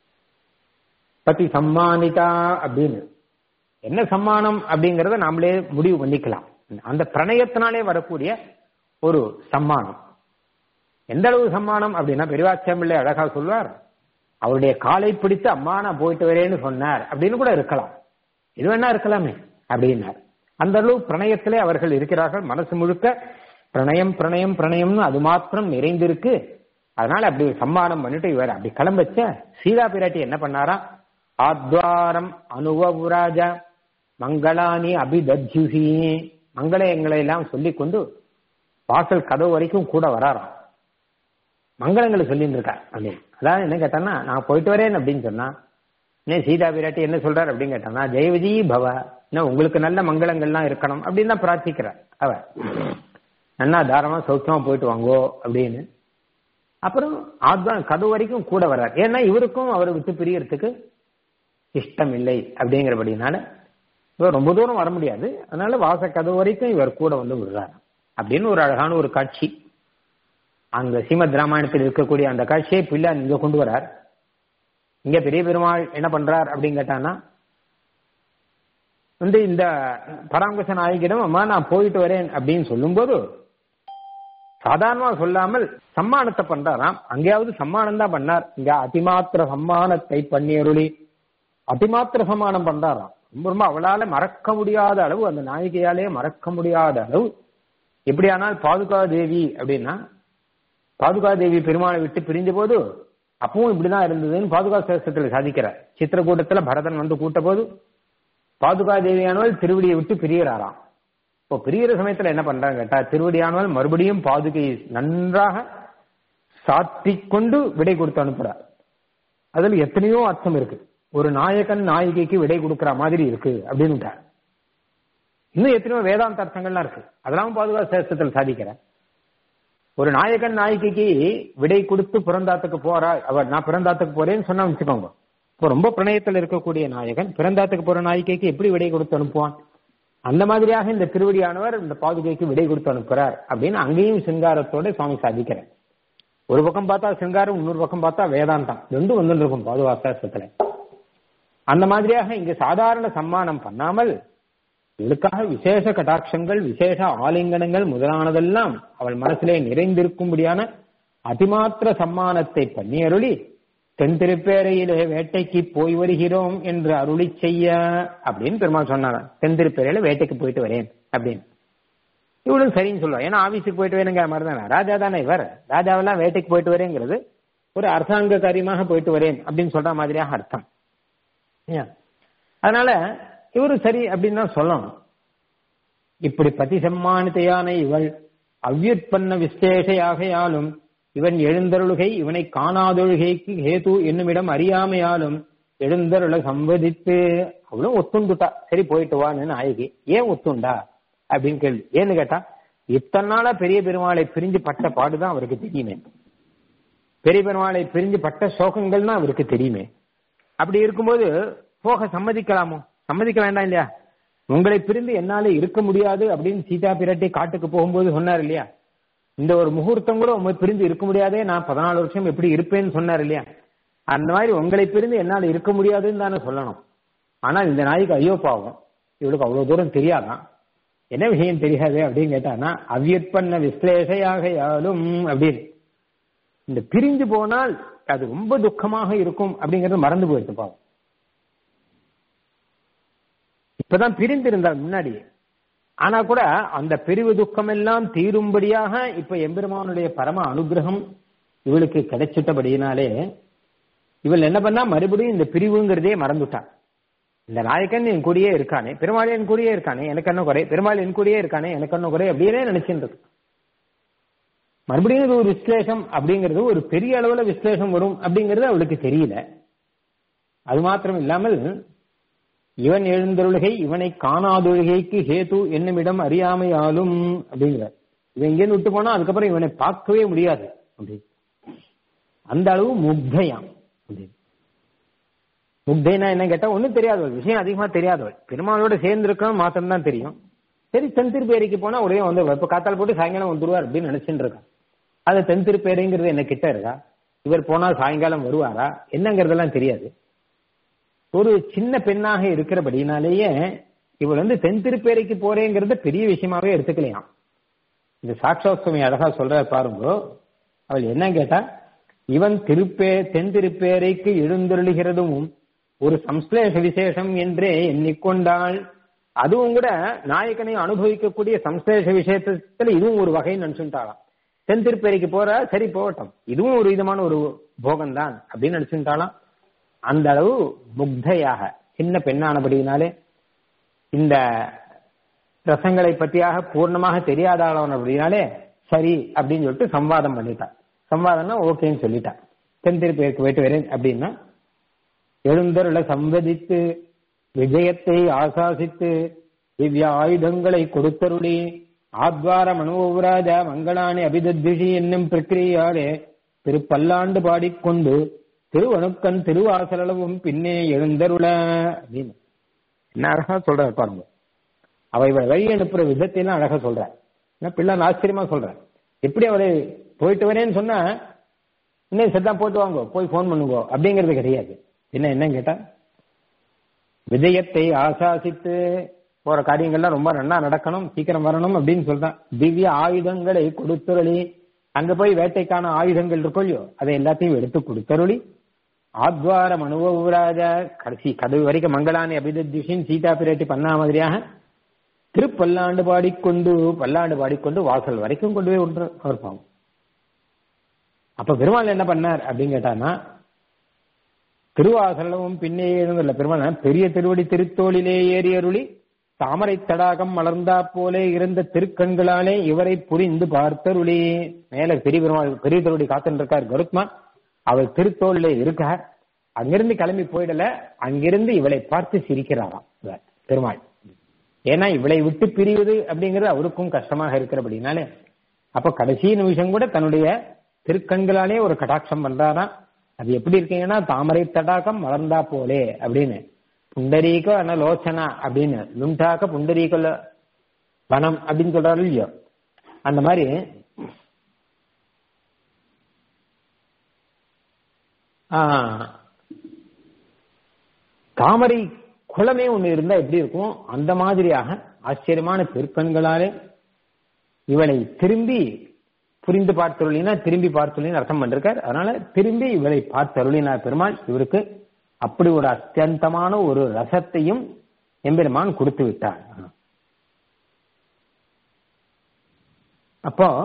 பத்தி சம்மானிதா அப்படின்னு என்ன சம்மானம் அப்படிங்கறத நாமளே முடிவு பண்ணிக்கலாம் அந்த பிரணயத்தினாலே வரக்கூடிய ஒரு சம்மானம் எந்த அளவு சம்மானம் அப்படின்னா பெரியவாச்சம்பிள்ளை அழகா சொல்வார் அவருடைய காலை பிடித்து அம்மா நான் போயிட்டு வரேன்னு சொன்னார் அப்படின்னு கூட இருக்கலாம் இது வேணா இருக்கலாமே அப்படின்னார் அந்த அளவு பிரணயத்திலே அவர்கள் இருக்கிறார்கள் மனசு முழுக்க பிரணயம் பிரணயம் பிரணயம்னு அது மாத்திரம் நிறைந்திருக்கு அதனால அப்படி சம்மானம் பண்ணிட்டு இவர் அப்படி கிளம்பச்ச சீதா பிராட்டி என்ன பண்ணாரா ஆத்வாரம் அனுபவராஜ மங்களானி அபிதத்யுகி மங்களயங்களை எல்லாம் சொல்லிக் கொண்டு வாசல் கதவு வரைக்கும் கூட வராராம் மங்களங்களை சொல்லிட்டு இருக்கா அப்படின்னு அதாவது என்ன கேட்டான்னா நான் போயிட்டு வரேன் அப்படின்னு சொன்னா என்ன சீதா விராட்டி என்ன சொல்றாரு அப்படின்னு கேட்டானா ஜெயவிஜி பவ என்ன உங்களுக்கு நல்ல மங்களங்கள்லாம் இருக்கணும் அப்படின்னு தான் பிரார்த்திக்கிறார் அவ நன்னா தாராளமா சௌக்கியமா போயிட்டு வாங்கோ அப்படின்னு அப்புறம் ஆத்தான் கது வரைக்கும் கூட வர்றார் ஏன்னா இவருக்கும் அவரை விட்டு பிரியறதுக்கு இஷ்டம் இல்லை அப்படிங்கிறபடினால இவர் ரொம்ப தூரம் வர முடியாது அதனால வாச கதவு வரைக்கும் இவர் கூட வந்து விடுறார் அப்படின்னு ஒரு அழகான ஒரு காட்சி அந்த ஸ்ரீமத் ராமாயணத்தில் இருக்கக்கூடிய அந்த காட்சியை பிள்ளார் இங்க கொண்டு வரார் இங்க பெரிய பெருமாள் என்ன பண்றார் அப்படின்னு கேட்டான்னா வந்து இந்த பராங்குச நாயகிடம் அம்மா நான் போயிட்டு வரேன் அப்படின்னு சொல்லும்போது சாதாரணமா சொல்லாமல் சம்மானத்தை பண்றாராம் அங்கேயாவது சம்மானம் தான் பண்ணார் இங்க அதிமாத்திர சம்மானத்தை பண்ணி அருளி அதிமாத்திர சம்மானம் பண்றாராம் ரொம்ப ரொம்ப அவளால மறக்க முடியாத அளவு அந்த நாயகியாலே மறக்க முடியாத அளவு எப்படியானால் பாதுகா தேவி அப்படின்னா பாதுகா தேவி பெருமாளை விட்டு பிரிஞ்ச போது அப்பவும் இப்படிதான் இருந்ததுன்னு பாதுகா சேஷத்துல சாதிக்கிறார் சித்திரக்கூட்டத்துல பரதன் வந்து கூட்ட போது பாதுகா தேவியானவள் திருவடியை விட்டு பிரியறாராம் இப்போ பிரியிற சமயத்துல என்ன பண்றாங்க கேட்டா திருவடியானவள் மறுபடியும் பாதுகையை நன்றாக சாத்திக் கொண்டு விடை கொடுத்து அனுப்புறார் அதுல எத்தனையோ அர்த்தம் இருக்கு ஒரு நாயகன் நாயகிக்கு விடை கொடுக்கிற மாதிரி இருக்கு அப்படின்னு இன்னும் எத்தனையோ வேதாந்த அர்த்தங்கள்லாம் இருக்கு அதெல்லாம் பாதுகா சேஷத்தில் சாதிக்கிறேன் ஒரு நாயகன் நாயகிக்கு விடை கொடுத்து பிறந்தாத்துக்கு போறா அவர் நான் பிறந்தாத்துக்கு போறேன்னு சொன்னா வச்சுக்கோங்க இப்போ ரொம்ப பிரணயத்தில் இருக்கக்கூடிய நாயகன் பிறந்தாத்துக்கு போற நாயகிக்கு எப்படி விடை கொடுத்து அனுப்புவான் அந்த மாதிரியாக இந்த திருவடியானவர் இந்த பாதுகைக்கு விடை கொடுத்து அனுப்புறார் அப்படின்னு அங்கேயும் சிங்காரத்தோட சுவாமி சாதிக்கிறார் ஒரு பக்கம் பார்த்தா சிங்காரம் இன்னொரு பக்கம் பார்த்தா வேதாந்தம் ரெண்டும் வந்து இருக்கும் பாதுகாசாசத்துல அந்த மாதிரியாக இங்க சாதாரண சம்மானம் பண்ணாமல் இவளுக்காக விசேஷ கட்டாட்சங்கள் விசேஷ ஆலிங்கனங்கள் முதலானதெல்லாம் அவள் மனசிலே நிறைந்திருக்கும்படியான அதிமாத்திர சம்மானத்தை பண்ணி அருளி தென் திருப்பேரையிலே வேட்டைக்கு போய் வருகிறோம் என்று அருளி செய்ய அப்படின்னு பெருமாள் சொன்னாங்க தென் திருப்பேரையில வேட்டைக்கு போயிட்டு வரேன் அப்படின்னு இவளும் சரின்னு சொல்லுவா ஏன்னா ஆபீஸுக்கு போயிட்டு வரேங்கிற மாதிரி தானே ராஜா தானே இவர் ராஜாவெல்லாம் வேட்டைக்கு போயிட்டு வரேங்கிறது ஒரு அரசாங்க காரியமாக போயிட்டு வரேன் அப்படின்னு சொல்ற மாதிரியாக அர்த்தம் அதனால இவரு சரி அப்படின்னு தான் சொல்லணும் இப்படி பதி சம்மானித்தையான இவள் அவ்யுற்பன்ன விசேஷையாகையாலும் இவன் எழுந்தருளுகை இவனை காணாதொழுகைக்கு ஹேது என்னுமிடம் அறியாமையாலும் எழுந்தருள சம்பதித்து அவளும் ஒத்துண்டுட்டா சரி போயிட்டு வான்னு நாயகி ஏன் ஒத்துண்டா அப்படின்னு கேள்வி ஏன்னு கேட்டா இத்தனை நாளா பெரிய பெருமாளை பிரிஞ்சு பட்ட பாடுதான் அவருக்கு தெரியுமே பெரிய பெருமாளை பிரிஞ்சு பட்ட சோகங்கள்னா அவருக்கு தெரியுமே அப்படி இருக்கும்போது போக சம்மதிக்கலாமோ சம்மதிக்க வேண்டாம் இல்லையா உங்களை பிரிந்து என்னால இருக்க முடியாது அப்படின்னு சீதா பிராட்டி காட்டுக்கு போகும்போது சொன்னார் இல்லையா இந்த ஒரு முகூர்த்தம் கூட உங்களை பிரிந்து இருக்க முடியாதே நான் பதினாலு வருஷம் எப்படி இருப்பேன்னு சொன்னார் இல்லையா அந்த மாதிரி உங்களை பிரிந்து என்னால் இருக்க முடியாதுன்னு தானே சொல்லணும் ஆனால் இந்த நாய்க்கு ஐயோ பாவம் இவளுக்கு அவ்வளவு தூரம் தெரியாதான் என்ன விஷயம் தெரியாது அப்படின்னு கேட்டானா அவ்வியற்பண்ண விஸ்லேஷையாக யாலும் அப்படின்னு இந்த பிரிஞ்சு போனால் அது ரொம்ப துக்கமாக இருக்கும் அப்படிங்கறது மறந்து போயிடுச்சு பாவம் இப்பதான் பிரிந்திருந்தார் முன்னாடியே ஆனா கூட அந்த பிரிவு துக்கம் எல்லாம் தீரும்படியாக இப்ப எம்பெருமானுடைய பரம அனுகிரகம் இவளுக்கு கிடைச்சிட்டபடியினாலே இவள் என்ன பண்ணா மறுபடியும் இந்த பிரிவுங்கிறதே மறந்துட்டான் இந்த நாயக்கன் என் கூடயே இருக்கானே பெருமாள் என் கூடயே இருக்கானே எனக்கு என்ன குறை பெருமாள் என் கூடயே இருக்கானே எனக்கு என்ன குறை அப்படியே நினைச்சுட்டு இருக்கு மறுபடியும் இது ஒரு விஸ்லேஷம் அப்படிங்கிறது ஒரு பெரிய அளவுல விஸ்லேஷம் வரும் அப்படிங்கிறது அவளுக்கு தெரியல அது மாத்திரம் இல்லாமல் இவன் எழுந்தருளுகை இவனை காணாதொழுகைக்கு ஹேது என்னுமிடம் அறியாமையாலும் அப்படிங்கிறார் இவன் இங்கேருந்து விட்டு போனா அதுக்கப்புறம் இவனை பார்க்கவே முடியாது அப்படி அந்த அளவு முக்தையாம் அப்படி முக்தைனா என்ன கேட்டா ஒன்னும் தெரியாதவள் விஷயம் அதிகமா தெரியாதவள் பெருமாளோட சேர்ந்து இருக்கணும் மாத்திரம் தான் தெரியும் சரி தென் திருப்பேரிக்கு போனா ஒரே வந்து இப்ப காத்தால் போட்டு சாயங்காலம் வந்துருவார் அப்படின்னு நினைச்சுட்டு இருக்கான் அது தென் திருப்பேரைங்கிறது என்ன கிட்ட இருக்கா இவர் போனா சாயங்காலம் வருவாரா என்னங்கிறதெல்லாம் தெரியாது ஒரு சின்ன பெண்ணாக இருக்கிறபடினாலேயே இவள் வந்து தென் திருப்பேரைக்கு போறேங்கிறத பெரிய விஷயமாவே எடுத்துக்கலையாம் இந்த சாட்சோத்சமி அழகா சொல்ற பாருங்க அவள் என்ன கேட்டா இவன் திருப்பே தென் திருப்பேரைக்கு எழுந்தருளுகிறதும் ஒரு சம்ஸ்லேஷ விசேஷம் என்றே எண்ணிக்கொண்டாள் அதுவும் கூட நாயக்கனை அனுபவிக்கக்கூடிய சம்ஸ்லேஷ விஷயத்துல இதுவும் ஒரு வகைன்னு நினைச்சுட்டாளாம் தென் திருப்பேரைக்கு போற சரி போகட்டும் இதுவும் ஒரு விதமான ஒரு போகம் தான் அப்படின்னு நினைச்சுட்டாலாம் அந்த அளவு முக்தையாக சின்ன பெண்ணானபடியினாலே இந்த ரசங்களை பற்றியாக பூர்ணமாக தெரியாதாளவன் அப்படின்னாலே சரி அப்படின்னு சொல்லிட்டு சம்வாதம் பண்ணிட்டான் சம்வாதம்னா ஓகேன்னு சொல்லிட்டான் தென் திருப்பேருக்கு போயிட்டு வரேன் அப்படின்னா எழுந்தருள சம்பதித்து விஜயத்தை ஆசாசித்து திவ்ய ஆயுதங்களை கொடுத்தருளி ஆத்வார மனோபராஜ மங்களானி அபிதத்விஷி என்னும் பிரக்கிரியாலே திருப்பல்லாண்டு பாடிக்கொண்டு திருவணுக்கன் திருவாசலளவும் பின்னே எழுந்தருள அப்படின்னு என்ன அழகா சொல்றாரு பாருங்க அவ இவளை வழி அனுப்புற விதத்தையும் அழகா சொல்ற பிள்ளை ஆச்சரியமா சொல்ற எப்படி அவளை போயிட்டு வரேன்னு சொன்னா இன்னும் செத்தா போட்டு வாங்கோ போய் போன் பண்ணுங்கோ அப்படிங்கிறது கிடையாது என்ன என்ன கேட்டா விஜயத்தை ஆசாசித்து போற காரியங்கள்லாம் ரொம்ப நல்லா நடக்கணும் சீக்கிரம் வரணும் அப்படின்னு சொல்றான் திவ்ய ஆயுதங்களை கொடுத்தருளி அங்க போய் வேட்டைக்கான ஆயுதங்கள் இருக்கொள்ளியோ அதை எல்லாத்தையும் எடுத்து கொடுத்தருளி ஆத்வார மனுவராஜ கடைசி கதவு வரைக்கும் மங்களானி அபிதிஷின் சீதா பிரேட்டி பண்ணா மாதிரியாக திருப்பல்லாண்டு பாடிக்கொண்டு பல்லாண்டு பாடிக்கொண்டு வாசல் வரைக்கும் கொண்டு போய் விட்டு அவர் பாவம் அப்ப பெருமாள் என்ன பண்ணார் அப்படின்னு கேட்டானா திருவாசலமும் பின்னே எழுந்தல்ல பெருமாள் பெரிய திருவடி திருத்தோளிலே ஏறி அருளி தாமரை தடாகம் மலர்ந்தா போலே இருந்த திருக்கண்களாலே இவரை புரிந்து பார்த்தருளி மேல பெரிய பெருமாள் பெரிய திருவடி காத்துன்னு இருக்கார் கருத்மான் அவர் திருத்தோளிலே இருக்கார் அங்கிருந்து கிளம்பி போயிடல அங்கிருந்து இவளை பார்த்து சிரிக்கிறாராம் பெருமாள் ஏன்னா இவளை விட்டு பிரிவது அப்படிங்கிறது அவருக்கும் கஷ்டமாக இருக்கிறபடினாலே அப்ப கடைசி நிமிஷம் கூட தன்னுடைய திருக்கண்களாலே ஒரு கடாட்சம் பண்றாராம் அது எப்படி இருக்கீங்கன்னா தாமரை தடாகம் மலர்ந்தா போலே அப்படின்னு புண்டரீக அனலோச்சனா அப்படின்னு லுண்டாக்க புண்டரீக வனம் அப்படின்னு சொல்றாரு இல்லையோ அந்த மாதிரி தாமரை குளமே ஒண்ணு இருந்தா எப்படி இருக்கும் அந்த மாதிரியாக ஆச்சரியமான திருக்கண்களாலே இவளை திரும்பி புரிந்து பார்த்தருளினா திரும்பி பார்த்தருளின்னு அர்த்தம் பண்ணிருக்கார் அதனால திரும்பி இவளை பார்த்தருளினார் பெருமாள் இவருக்கு அப்படி ஒரு அத்தியந்தமான ஒரு ரசத்தையும் எம்பெருமான் கொடுத்து விட்டார் அப்போ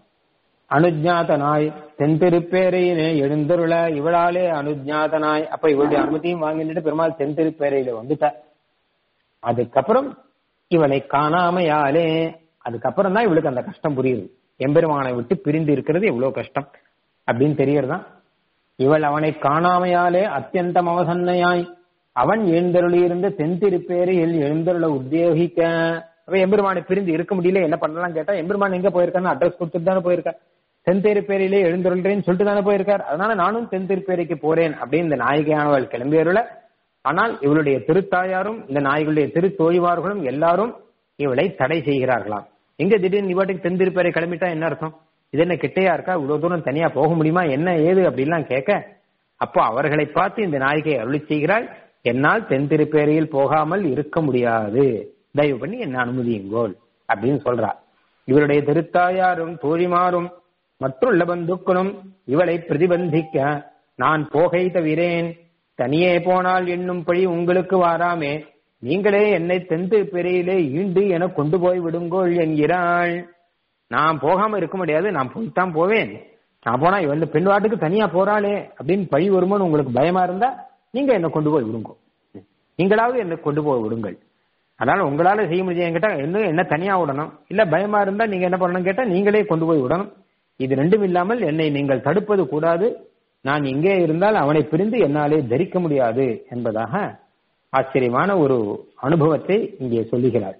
அனுஜாதனாய் தென்திருப்பேரையிலே எழுந்தருள இவளாலே அனுஜாதனாய் அப்ப இவளுடைய அனுமதியும் வாங்கிட்டு பெருமாள் தென்திருப்பேரையில வந்துட்டார் அதுக்கப்புறம் இவளை காணாமையாலே அதுக்கப்புறம் தான் இவளுக்கு அந்த கஷ்டம் புரியுது எம்பெருமானை விட்டு பிரிந்து இருக்கிறது எவ்வளவு கஷ்டம் அப்படின்னு தெரியறதான் இவள் அவனை காணாமையாலே அத்தியந்தம் அவசன்னையாய் அவன் எழுந்தருளியிருந்த தென்திருப்பேரையில் எழுந்தருள உத்தியோகிக்க அப்ப எம்பெருமானை பிரிந்து இருக்க முடியல என்ன பண்ணலாம் கேட்டா எம்பெருமான் எங்க போயிருக்கான்னு அட்ரஸ் கொடுத்துட்டு தானே போயிருக்கார் தென்திருப்பேரிலே எழுந்தருள்றேன்னு சொல்லிட்டு தானே போயிருக்கார் அதனால நானும் தென்திருப்பேரைக்கு போறேன் அப்படின்னு இந்த நாயகியானவள் கிளம்பியருள ஆனால் இவளுடைய திருத்தாயாரும் இந்த நாய்களுடைய திருத்தோழிவார்களும் எல்லாரும் இவளை தடை செய்கிறார்களாம் எங்க திடீர்னு இவாட்டுக்கு தென்திருப்பேரை கிளம்பிட்டா என்ன அர்த்தம் இது என்ன கிட்டையா இருக்கா இவ்வளவு தூரம் தனியா போக முடியுமா என்ன ஏது அப்படின்லாம் கேட்க அப்போ அவர்களை பார்த்து இந்த நாயகை அருளி செய்கிறாள் என்னால் தென்திருப்பேரையில் போகாமல் இருக்க முடியாது தயவு பண்ணி என்ன அனுமதியுங்கோள் அப்படின்னு சொல்றா இவருடைய திருத்தாயாரும் தோழிமாரும் மற்றுள்ள பந்துக்களும் இவளை பிரதிபந்திக்க நான் போகை தவிரேன் தனியே போனால் என்னும் பழி உங்களுக்கு வாராமே நீங்களே என்னை தெந்து பெரியிலே ஈண்டு என கொண்டு போய் விடுங்கோள் என்கிறாள் நான் போகாம இருக்க முடியாது நான் போய்த்தான் போவேன் நான் போனா இவன் பெண் வாட்டுக்கு தனியா போறாளே அப்படின்னு பழி வருமோன்னு உங்களுக்கு பயமா இருந்தா நீங்க என்ன கொண்டு போய் விடுங்க நீங்களாவது என்னை கொண்டு போய் விடுங்கள் அதனால உங்களால செய்ய முடியும் கேட்டா என்ன என்ன தனியா விடணும் இல்ல பயமா இருந்தா நீங்க என்ன பண்ணணும் கேட்டா நீங்களே கொண்டு போய் விடணும் இது ரெண்டும் இல்லாமல் என்னை நீங்கள் தடுப்பது கூடாது நான் இங்கே இருந்தால் அவனை பிரிந்து என்னாலே தரிக்க முடியாது என்பதாக ஆச்சரியமான ஒரு அனுபவத்தை இங்கே சொல்லுகிறார்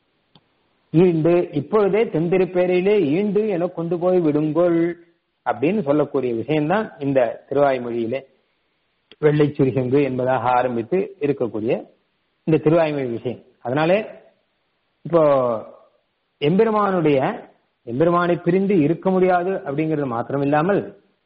ஈண்டு இப்பொழுதே தென்திருப்பேரையிலே ஈண்டு என கொண்டு போய் விடுங்கோள் அப்படின்னு சொல்லக்கூடிய விஷயம்தான் இந்த திருவாய்மொழியிலே வெள்ளை சுரிசங்கு என்பதாக ஆரம்பித்து இருக்கக்கூடிய இந்த திருவாய்மொழி விஷயம் அதனாலே இப்போ எம்பெருமானுடைய எம்பெருமானை பிரிந்து இருக்க முடியாது அப்படிங்கிறது மாத்திரம் இல்லாமல்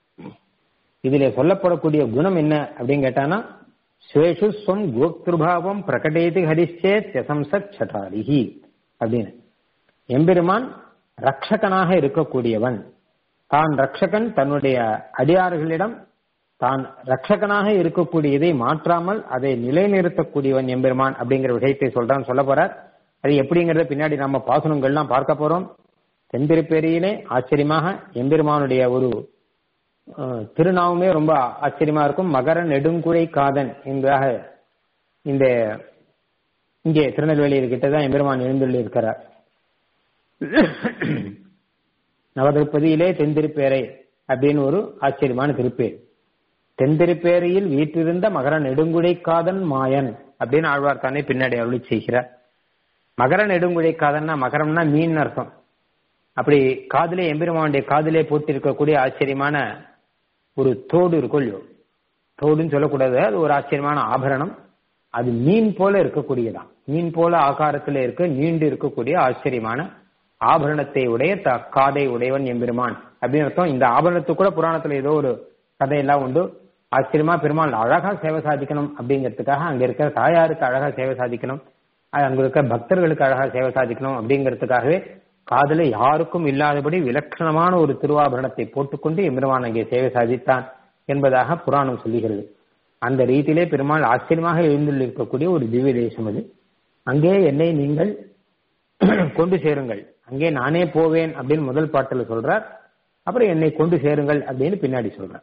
இதிலே சொல்லப்படக்கூடிய குணம் என்ன அப்படின்னு கேட்டானா ஸ்வேஷு ஸ்வம் கோக்திருபாவம் பிரகடேதி ஹரிச்சேத் யசம்சத் சட்டாரிஹி அப்படின்னு எம்பெருமான் ரக்ஷகனாக இருக்கக்கூடியவன் தான் ரக்ஷகன் தன்னுடைய அடியார்களிடம் தான் ரக்ஷகனாக இருக்கக்கூடியதை மாற்றாமல் அதை நிலைநிறுத்தக்கூடியவன் எம்பெருமான் அப்படிங்கிற விஷயத்தை சொல்றான் சொல்ல போறார் அது எப்படிங்கறத பின்னாடி நம்ம பாசனங்கள்லாம் பார்க்க போறோம் தென்திருப்பேரியிலே ஆச்சரியமாக எம்பெருமானுடைய ஒரு திருநாவுமே ரொம்ப ஆச்சரியமா இருக்கும் மகர நெடுங்குழை காதன் என்பதாக இந்த இங்கே திருநெல்வேலியில் கிட்டதான் எம்பெருமான் எழுந்துள்ளி இருக்கிறார் நவதிருப்பதியிலே தென்திருப்பேரை அப்படின்னு ஒரு ஆச்சரியமான திருப்பேர் தென்திருப்பேரையில் வீற்றிருந்த மகர நெடுங்குழைக்காதன் மாயன் அப்படின்னு ஆழ்வார் தானே பின்னாடி அருளி செய்கிறார் மகர நெடுங்குழைக்காதன்னா மகரம்னா மீன் அர்த்தம் அப்படி காதிலே எம்பெருமானுடைய காதிலே போட்டு இருக்கக்கூடிய ஆச்சரியமான ஒரு தோடு இருக்கும் இல்லையோ தோடுன்னு சொல்லக்கூடாது அது ஒரு ஆச்சரியமான ஆபரணம் அது மீன் போல இருக்கக்கூடியதான் மீன் போல ஆகாரத்தில் இருக்க நீண்டு இருக்கக்கூடிய ஆச்சரியமான ஆபரணத்தை உடைய த காதை உடையவன் எம்பெருமான் அப்படின்னு அர்த்தம் இந்த ஆபரணத்துக்கு கூட புராணத்துல ஏதோ ஒரு கதையெல்லாம் உண்டு ஆச்சரியமா பெருமாள் அழகா சேவை சாதிக்கணும் அப்படிங்கிறதுக்காக அங்க இருக்கிற தாயாருக்கு அழகா சேவை சாதிக்கணும் அங்க இருக்க பக்தர்களுக்கு அழகா சேவை சாதிக்கணும் அப்படிங்கிறதுக்காகவே காதல யாருக்கும் இல்லாதபடி விலட்சணமான ஒரு திருவாபரணத்தை போட்டுக்கொண்டு எம்பெருமான் அங்கே சேவை சாதித்தான் என்பதாக புராணம் சொல்லுகிறது அந்த ரீதியிலே பெருமாள் ஆச்சரியமாக எழுந்துள்ளிருக்கக்கூடிய ஒரு திவ்ய தேசம் அது அங்கே என்னை நீங்கள் கொண்டு சேருங்கள் அங்கே நானே போவேன் அப்படின்னு முதல் பாட்டுல சொல்றார் அப்புறம் என்னை கொண்டு சேருங்கள் அப்படின்னு பின்னாடி சொல்றார்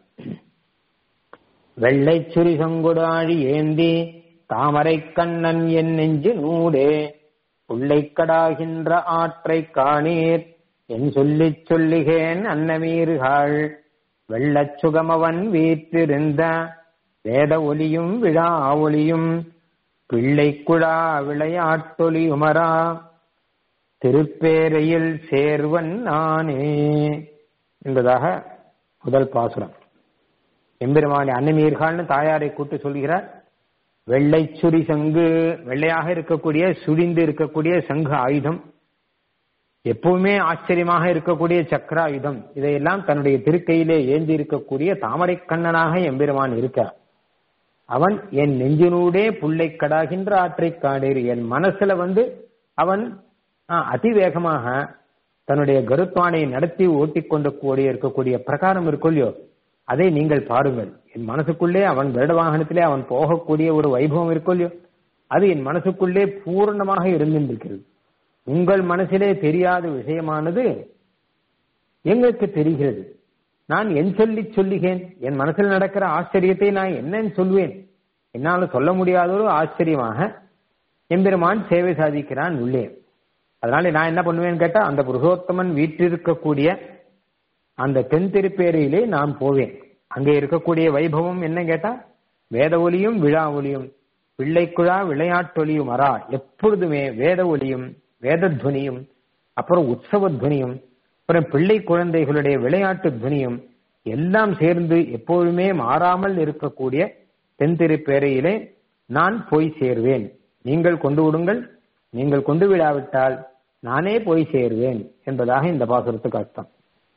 வெள்ளை சுரி சங்குடாழி ஏந்தி தாமரை கண்ணன் என் நெஞ்சு நூடே உள்ளைக்கடாகின்ற ஆற்றை காணீர் என் சொல்லிச் சொல்லுகேன் அன்னமீறுகாள் வெள்ளச் சுகமவன் வீற்றிருந்த வேத ஒலியும் விழா ஒலியும் பிள்ளைக்குழா விளையாட்டொலியுமரா திருப்பேரையில் சேர்வன் நானே என்பதாக முதல் பாசுரம் எம்பெருமானி அன்னமீர்கள்னு தாயாரை கூட்டு சொல்கிறார் வெள்ளை சுரி சங்கு வெள்ளையாக இருக்கக்கூடிய சுழிந்து இருக்கக்கூடிய சங்கு ஆயுதம் எப்பவுமே ஆச்சரியமாக இருக்கக்கூடிய சக்கர ஆயுதம் இதையெல்லாம் தன்னுடைய திருக்கையிலே ஏந்தி இருக்கக்கூடிய தாமரை கண்ணனாக எம்பெருமான் இருக்கார் அவன் என் நெஞ்சினூடே புள்ளை கடாகின்ற ஆற்றை காடேறு என் மனசுல வந்து அவன் அதிவேகமாக தன்னுடைய கருத்வானை நடத்தி ஓட்டிக்கொண்டு கூடிய இருக்கக்கூடிய பிரகாரம் இருக்கும் இல்லையோ அதை நீங்கள் பாருங்கள் என் மனசுக்குள்ளே அவன் கருட வாகனத்திலே அவன் போகக்கூடிய ஒரு வைபவம் இருக்கும் இல்லையோ அது என் மனசுக்குள்ளே பூர்ணமாக இருந்திருக்கிறது உங்கள் மனசிலே தெரியாத விஷயமானது எங்களுக்கு தெரிகிறது நான் என் சொல்லி சொல்லுகிறேன் என் மனசில் நடக்கிற ஆச்சரியத்தை நான் என்னன்னு சொல்வேன் என்னால சொல்ல முடியாத ஒரு ஆச்சரியமாக எம்பெருமான் சேவை சாதிக்கிறான் உள்ளே அதனால நான் என்ன பண்ணுவேன்னு கேட்டா அந்த புருஷோத்தமன் வீற்றிருக்கக்கூடிய அந்த தென் திருப்பேரையிலே நான் போவேன் அங்கே இருக்கக்கூடிய வைபவம் என்ன கேட்டா வேத ஒலியும் விழா ஒலியும் பிள்ளைக்குழா விளையாட்டொலியும் அரா எப்பொழுதுமே வேத ஒலியும் வேதத்வனியும் அப்புறம் உற்சவ துவனியும் அப்புறம் பிள்ளை குழந்தைகளுடைய விளையாட்டு துவனியும் எல்லாம் சேர்ந்து எப்பொழுதுமே மாறாமல் இருக்கக்கூடிய தென் திருப்பேரையிலே நான் போய் சேர்வேன் நீங்கள் கொண்டு விடுங்கள் நீங்கள் கொண்டு விடாவிட்டால் நானே போய் சேர்வேன் என்பதாக இந்த பாசுரத்துக்கு அர்த்தம்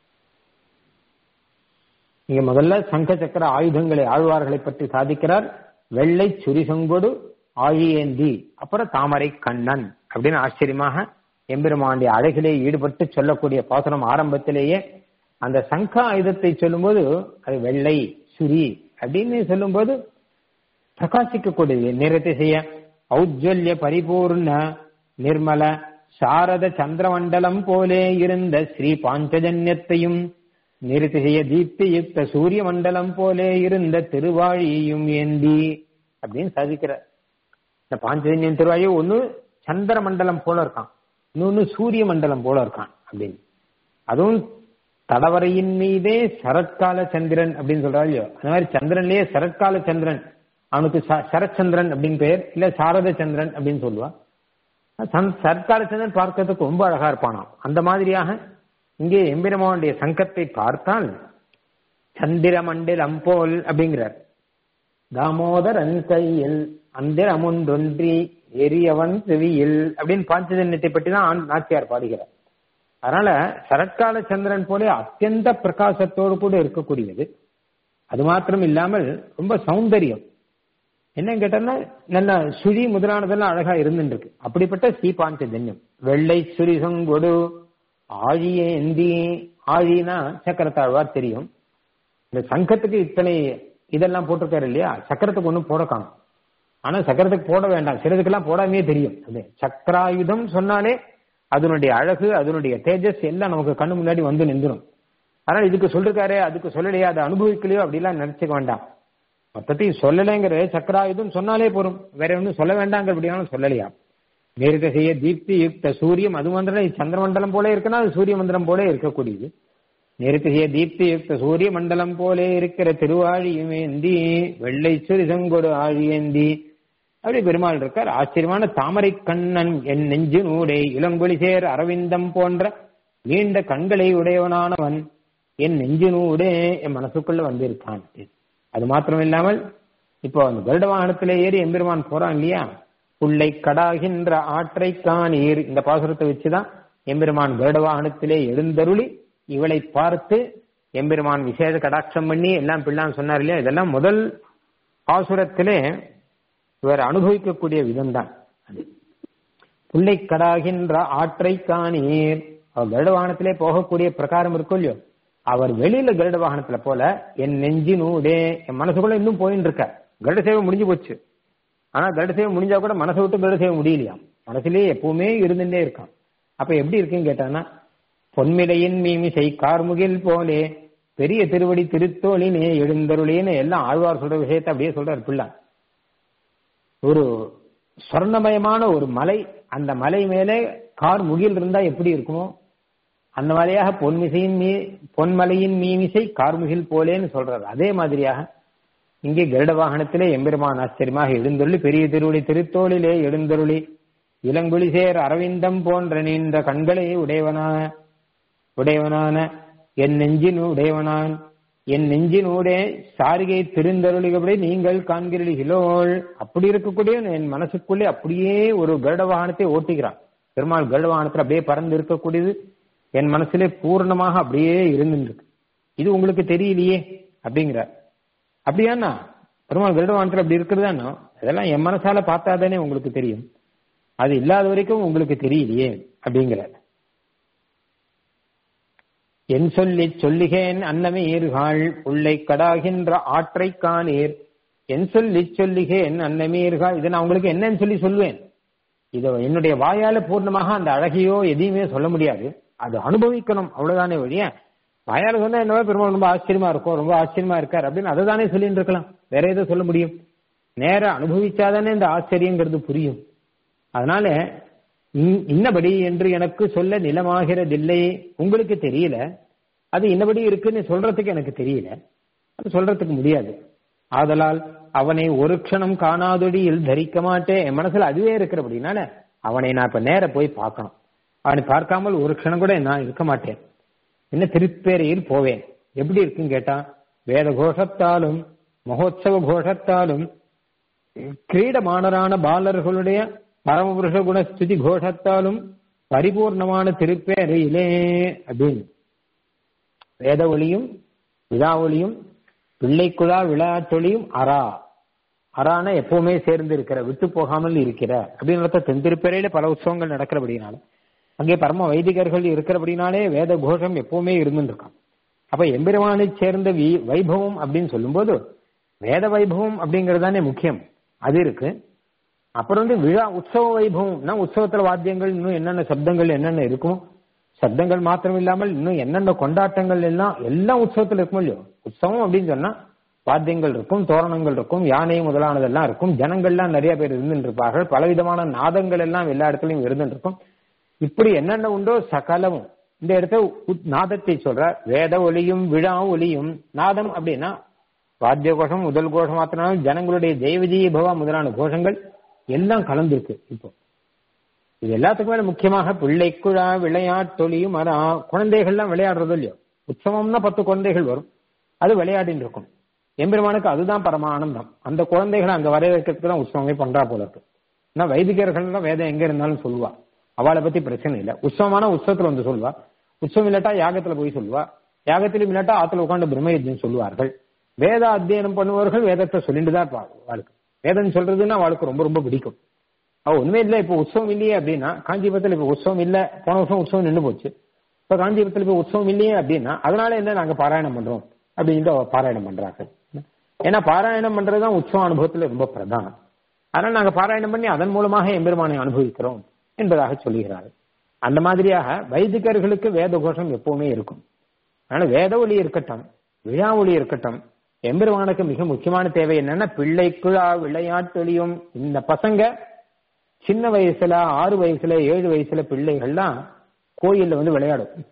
இங்க முதல்ல சங்க சக்கர ஆயுதங்களை ஆழ்வார்களை பற்றி சாதிக்கிறார் வெள்ளை சுரி செங்கொடு ஆழியேந்தி அப்புறம் தாமரை கண்ணன் அப்படின்னு ஆச்சரியமாக எம்பெருமாண்டிய அழகிலே ஈடுபட்டு சொல்லக்கூடிய பாசனம் ஆரம்பத்திலேயே அந்த சங்க ஆயுதத்தை சொல்லும்போது அது வெள்ளை சுரி அப்படின்னு சொல்லும்போது பிரகாசிக்கக்கூடியது நிறத்தை செய்ய ஔஜ்வல்ய பரிபூர்ண நிர்மல சாரத சந்திரமண்டலம் போலே இருந்த ஸ்ரீ பாஞ்சஜன்யத்தையும் நிறுத்தி செய்ய தீப்தி யுக்த சூரிய மண்டலம் போலே இருந்த திருவாழியையும் ஏந்தி அப்படின்னு சாதிக்கிறார் இந்த பாஞ்சஜன்யம் திருவாழி ஒண்ணு சந்திர மண்டலம் போல இருக்கான் இன்னொன்னு சூரிய மண்டலம் போல இருக்கான் அப்படின்னு அதுவும் தடவரையின் மீதே சரத்கால சந்திரன் அப்படின்னு சொல்றாரு இல்லையோ அந்த மாதிரி சந்திரன்லயே சரத்கால சந்திரன் அவனுக்கு சரச்சந்திரன் அப்படின்னு பெயர் இல்ல சாரத சந்திரன் அப்படின்னு சொல்லுவா சரத்கால சந்திரன் பார்க்கறதுக்கு ரொம்ப அழகா இருப்பானாம் அந்த மாதிரியாக இங்கே எம்பெருமானுடைய சங்கத்தை பார்த்தால் சந்திர மண்டிலம் போல் அப்படிங்கிறார் தாமோதரன் கையில் அந்திரமுண்டொன்றி எரியவன் செவியில் அப்படின்னு பாஞ்சஜன்யத்தை பற்றி தான் நாச்சியார் பாடுகிறார் அதனால சரத்கால சந்திரன் போல அத்தியந்த பிரகாசத்தோடு கூட இருக்கக்கூடியது அது மாத்திரம் இல்லாமல் ரொம்ப சௌந்தரியம் என்ன கேட்டோம்னா நல்ல சுழி முதலானதெல்லாம் அழகா இருந்துருக்கு அப்படிப்பட்ட ஸ்ரீபாஞ்சஜன்யம் வெள்ளை சுரி சொங்கொடு ஆழியே எந்தி ஆழினா சக்கரத்தாழ்வார் தெரியும் இந்த சங்கத்துக்கு இத்தனை இதெல்லாம் போட்டிருக்காரு இல்லையா சக்கரத்துக்கு ஒன்றும் போட காணும் ஆனா சக்கரத்துக்கு போட வேண்டாம் சிலதுக்கெல்லாம் போடாமே தெரியும் அது சக்கராயுதம் சொன்னாலே அதனுடைய அழகு அதனுடைய தேஜஸ் எல்லாம் நமக்கு கண்ணு முன்னாடி வந்து நின்றுடும் அதனால இதுக்கு சொல்லிருக்காரு அதுக்கு சொல்லலையா அதை அனுபவிக்கலையோ அப்படிலாம் நினைச்சுக்க வேண்டாம் மொத்தத்தையும் சொல்லலைங்கிற சக்கராயுதம் சொன்னாலே போரும் வேற ஒன்றும் சொல்ல வேண்டாங்கிறபடியாலும் சொல்லலையா நேருக செய்ய தீப்தி யுக்த சூரியம் அது மந்திரம் சந்திரமண்டலம் போல இருக்குன்னா அது சூரிய மந்திரம் போல இருக்கக்கூடியது நிறுத்திய தீப்தியுக்த சூரிய மண்டலம் போலே இருக்கிற திருவாழியும் ஏந்தி வெள்ளை சுரி செங்கொடு ஆழியேந்தி அப்படி பெருமாள் இருக்கார் ஆச்சரியமான தாமரை கண்ணன் என் நெஞ்சு நூடே இளங்கொழி சேர் அரவிந்தம் போன்ற நீண்ட கண்களை உடையவனானவன் என் நெஞ்சு நூடே என் மனசுக்குள்ள வந்திருக்கான் அது மாத்திரம் இல்லாமல் இப்போ அந்த கருட வாகனத்திலே ஏறி எம்பெருமான் போறான் இல்லையா புள்ளை கடாகின்ற ஆற்றை காணீர் இந்த பாசுரத்தை வச்சுதான் எம்பெருமான் கருட வாகனத்திலே எழுந்தருளி இவளை பார்த்து எம்பெருமான் விசேஷ கடாட்சம் பண்ணி எல்லாம் பிள்ளான்னு சொன்னார் இல்லையா இதெல்லாம் முதல் பாசுரத்திலே இவர் அனுபவிக்கக்கூடிய விதம்தான் அது புள்ளை கடாகின்ற ஆற்றை காணீர் அவர் கருட வாகனத்திலே போகக்கூடிய பிரகாரம் இருக்கும் இல்லையோ அவர் வெளியில கருட வாகனத்துல போல என் நெஞ்சினூடே என் மனசுக்குள்ள இன்னும் போயின்னு இருக்க கருட சேவை முடிஞ்சு போச்சு ஆனா கருட சேவை முடிஞ்சா கூட மனசை விட்டு கருட சேவை முடியலையாம் மனசுலயே எப்பவுமே இருந்துட்டே இருக்கான் அப்ப எப்படி இருக்குன்னு கேட்டானா பொன்மிடையின் மீமிசை கார்முகில் போலே பெரிய திருவடி திருத்தோளினே எழுந்தருளேன்னு எல்லாம் ஆழ்வார் சொல்ற விஷயத்தை அப்படியே சொல்றாரு பிள்ளை ஒரு சொர்ணமயமான ஒரு மலை அந்த மலை மேலே கார் முகில் இருந்தா எப்படி இருக்குமோ அந்த மாதிரியாக பொன்மிசையின் மீ பொன்மலையின் மீமிசை கார்முகில் போலேன்னு சொல்றாரு அதே மாதிரியாக இங்கே கருட வாகனத்திலே எம்பெருமான் ஆச்சரியமாக எழுந்தருளி பெரிய திருவடி திருத்தோளிலே எழுந்தருளி இளங்குழி சேர் அரவிந்தம் போன்ற நீண்ட கண்களை உடையவனான உடையவனான என் நெஞ்சின் உடையவனான் என் நெஞ்சினூடே சாரிகை திருந்தருளிகப்படி நீங்கள் காண்கிறீர்களோள் அப்படி இருக்கக்கூடிய என் மனசுக்குள்ளே அப்படியே ஒரு கருட வாகனத்தை ஓட்டுகிறான் பெருமாள் கருட வாகனத்தில் அப்படியே பறந்து இருக்கக்கூடியது என் மனசுலே பூர்ணமாக அப்படியே இருந்துருக்கு இது உங்களுக்கு தெரியலையே அப்படிங்கிறார் அப்படியாண்ணா பெருமாள் கருட வாகனத்தில் அப்படி இருக்கிறதானோ அதெல்லாம் என் மனசால பார்த்தாதானே உங்களுக்கு தெரியும் அது இல்லாத வரைக்கும் உங்களுக்கு தெரியலையே அப்படிங்கிறார் என் சொல்லி சொல்லுகேன் அன்னமே ஈர்காள் உள்ளை கடாகின்ற ஆற்றை காணீர் என் சொல்லி சொல்லுகேன் அன்னமீர்கள் இதை நான் உங்களுக்கு என்னன்னு சொல்லி சொல்லுவேன் இதை என்னுடைய வாயால பூர்ணமாக அந்த அழகையோ எதையுமே சொல்ல முடியாது அது அனுபவிக்கணும் அவ்வளவுதானே வழிய வாயால சொன்னா என்னவோ பெருமாள் ரொம்ப ஆச்சரியமா இருக்கும் ரொம்ப ஆச்சரியமா இருக்கார் அப்படின்னு அதை தானே சொல்லிட்டு இருக்கலாம் வேற எதை சொல்ல முடியும் நேர அனுபவிச்சாதானே இந்த ஆச்சரியங்கிறது புரியும் அதனால இன்னபடி என்று எனக்கு சொல்ல நிலமாகிறதில்லை உங்களுக்கு தெரியல அது இன்னபடி இருக்குன்னு சொல்றதுக்கு எனக்கு தெரியல அது சொல்றதுக்கு முடியாது ஆதலால் அவனை ஒரு க்ஷணம் காணாதொடியில் தரிக்க மாட்டேன் என் மனசுல அதுவே இருக்கிறபடினால அவனை நான் இப்ப நேர போய் பார்க்கணும் அவனை பார்க்காமல் ஒரு க்ஷணம் கூட நான் இருக்க மாட்டேன் என்ன திருப்பேரையில் போவேன் எப்படி இருக்குன்னு கேட்டா வேத கோஷத்தாலும் மகோத்சவ கோஷத்தாலும் கிரீடமானரான பாலர்களுடைய பரமபுருஷ குண ஸ்துதி கோஷத்தாலும் பரிபூர்ணமான திருப்பேரையிலே அப்படின்னு வேத ஒளியும் விழா ஒளியும் பிள்ளைக்குழா விளையாட்டொழியும் அரா அரான எப்பவுமே சேர்ந்து இருக்கிற விட்டு போகாமல் இருக்கிற அப்படின்னு தென் திருப்பேரையில பல உற்சவங்கள் நடக்கிறபடினால அங்கே பரம வைதிகர்கள் இருக்கிறபடினாலே வேத கோஷம் எப்பவுமே இருந்துட்டு இருக்கான் அப்ப எம்பெருமானை சேர்ந்த வி வைபவம் அப்படின்னு சொல்லும்போது வேத வைபவம் அப்படிங்கிறது தானே முக்கியம் அது இருக்கு அப்புறம் வந்து விழா உற்சவ வைபவம்னா உற்சவத்துல வாத்தியங்கள் இன்னும் என்னென்ன சப்தங்கள் என்னென்ன இருக்கும் சப்தங்கள் மாத்திரம் இல்லாமல் இன்னும் என்னென்ன கொண்டாட்டங்கள் எல்லாம் எல்லாம் உற்சவத்துல இருக்கும் இல்லையோ உற்சவம் அப்படின்னு சொன்னா வாத்தியங்கள் இருக்கும் தோரணங்கள் இருக்கும் யானை முதலானதெல்லாம் இருக்கும் ஜனங்கள்லாம் நிறைய பேர் இருந்துட்டு இருப்பார்கள் பலவிதமான நாதங்கள் எல்லாம் எல்லா இடத்துலயும் இருந்துட்டு இருக்கும் இப்படி என்னென்ன உண்டோ சகலமும் இந்த இடத்த நாதத்தை சொல்ற வேத ஒலியும் விழா ஒலியும் நாதம் அப்படின்னா வாத்திய கோஷம் முதல் கோஷம் மாத்திரம் ஜனங்களுடைய தெய்வஜீய பவா முதலான கோஷங்கள் எல்லாம் கலந்துருக்கு இப்போ இது எல்லாத்துக்கும் மேல முக்கியமாக பிள்ளைக்குழா விளையாட்டொலியும் அரா குழந்தைகள்லாம் விளையாடுறதோ இல்லையோ உற்சவம்னா பத்து குழந்தைகள் வரும் அது விளையாடின்னு இருக்கும் எம்பெருமானுக்கு அதுதான் பரம ஆனந்தம் அந்த குழந்தைகளை அங்க வர வைக்கிறதுக்கு தான் உற்சவமே பண்றா போல இருக்கு ஏன்னா வைதிகர்கள் தான் வேதம் எங்க இருந்தாலும் சொல்லுவா அவளை பத்தி பிரச்சனை இல்லை உற்சவமான உற்சவத்துல வந்து சொல்லுவா உற்சவம் இல்லாட்டா யாகத்துல போய் சொல்லுவா யாகத்திலும் இல்லாட்டா ஆத்துல உட்காந்து பிரம்மயுத்தம் சொல்லுவார்கள் வேத அத்தியனம் பண்ணுவவர்கள் வேதத்தை சொல்லிட்டு தான் இருப்பாங்க அவளுக்கு வேதம் சொல்றதுன்னா அவளுக்கு ரொம்ப ரொம்ப பிடிக்கும் அவ உண்மை இல்லை இப்போ உற்சவம் இல்லையே அப்படின்னா காஞ்சிபுரத்தில் இப்போ உற்சவம் இல்ல போன வருஷம் உற்சவம் நின்று போச்சு இப்ப காஞ்சிபுரத்தில் இப்போ உற்சவம் இல்லையே அப்படின்னா அதனால என்ன நாங்க பாராயணம் பண்றோம் அப்படின்ட்டு அவ பாராயணம் பண்றாங்க ஏன்னா பாராயணம் பண்றதுதான் உற்சவ அனுபவத்துல ரொம்ப பிரதானம் அதனால நாங்க பாராயணம் பண்ணி அதன் மூலமாக எம்பெருமானை அனுபவிக்கிறோம் என்பதாக சொல்லுகிறார் அந்த மாதிரியாக வைதிகர்களுக்கு வேத கோஷம் எப்பவுமே இருக்கும் அதனால வேத ஒளி இருக்கட்டும் விழா ஒளி இருக்கட்டும் எம்பெருமானுக்கு மிக முக்கியமான தேவை என்னன்னா பிள்ளைக்குழா விளையாட்டொலியும் இந்த பசங்க சின்ன வயசுல ஆறு வயசுல ஏழு வயசுல பிள்ளைகள்லாம் கோயில்ல வந்து விளையாடும்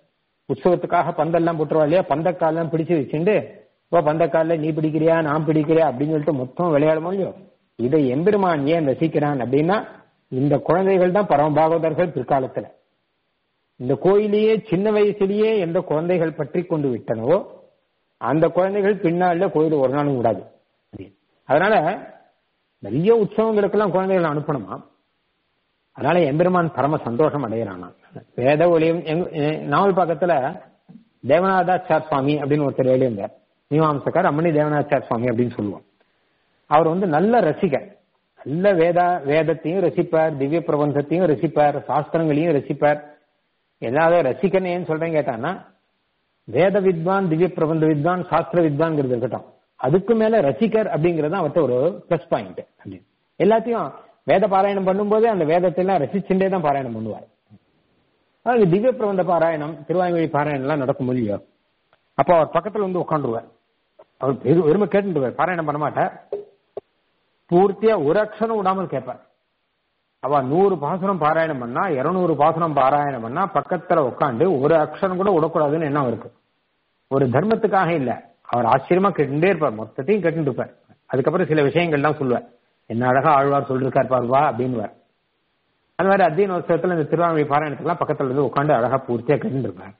உற்சவத்துக்காக பந்தெல்லாம் போட்டுருவா இல்லையா பந்தக்காலெல்லாம் பிடிச்சு வச்சுட்டு இப்போ பந்தக்கால நீ பிடிக்கிறியா நான் பிடிக்கிறியா அப்படின்னு சொல்லிட்டு மொத்தம் விளையாடுமோ இல்லையோ இதை எம்பெருமான் ஏன் ரசிக்கிறான் அப்படின்னா இந்த குழந்தைகள் தான் பரமபாகவதர்கள் பிற்காலத்துல இந்த கோயிலையே சின்ன வயசுலயே எந்த குழந்தைகள் பற்றி கொண்டு விட்டனவோ அந்த குழந்தைகள் பின்னால கோயில் ஒரு நாளும் விடாது அதனால நிறைய உற்சவங்களுக்கெல்லாம் குழந்தைகளை அனுப்பணுமா அதனால எம்பெருமான் பரம சந்தோஷம் அடைகிறானா வேத ஒளியும் நாவல் பக்கத்துல தேவநாதாச்சார் சுவாமி அப்படின்னு ஒருத்தர் எழுதியிருந்தார் மீமாம்சக்கார் அம்மணி தேவநாதாச்சார் சுவாமி அப்படின்னு சொல்லுவோம் அவர் வந்து நல்ல ரசிகர் நல்ல வேதா வேதத்தையும் ரசிப்பார் திவ்ய பிரபந்தத்தையும் ரசிப்பார் சாஸ்திரங்களையும் ரசிப்பார் எல்லாரும் ரசிக்கணும் ஏன்னு சொல்றேன் கேட்டான்னா வேத வித்வான் திவ்ய பிரபந்த வித்வான் சாஸ்திர வித்வான்ங்கிறது இருக்கட்டும் அதுக்கு மேல ரசிகர் அப்படிங்கறது அவர்கிட்ட ஒரு பிளஸ் பாயிண்ட் அப்படின்னு எல்லாத்தையும் வேத பாராயணம் பண்ணும்போது அந்த வேதத்தை எல்லாம் ரசிச்சுட்டே தான் பாராயணம் பண்ணுவார் அது திவ்ய பிரபந்த பாராயணம் திருவாய்மொழி பாராயணம் எல்லாம் நடக்கும் இல்லையோ அப்போ அவர் பக்கத்துல வந்து உட்காந்துருவார் அவர் வெறும் வெறுமை கேட்டுருவார் பாராயணம் பண்ண மாட்டார் பூர்த்தியா ஒரு அக்ஷரம் விடாமல் கேட்பார் அவ நூறு பாசனம் பாராயணம் பண்ணா இருநூறு பாசனம் பாராயணம் பண்ணா பக்கத்துல உட்காந்து ஒரு அக்ஷரம் கூட விடக்கூடாதுன்னு எண்ணம் இருக்கு ஒரு தர்மத்துக்காக இல்ல அவர் ஆச்சரியமா கேட்டுட்டே இருப்பார் மொத்தத்தையும் கேட்டுட்டு இருப்பார் அதுக்கப்புறம் சில விஷயங்கள்லாம் சொல்லுவார் என்ன அழகா ஆழ்வார் சொல்லிருக்கார் பாருவா அப்படின்னு அந்த மாதிரி அத்தியன உற்சவத்துல இந்த திருவாமொழி பாராயணத்துக்குலாம் பக்கத்துல இருந்து உட்காந்து அழகா பூர்த்தியா கேட்டு இருப்பார்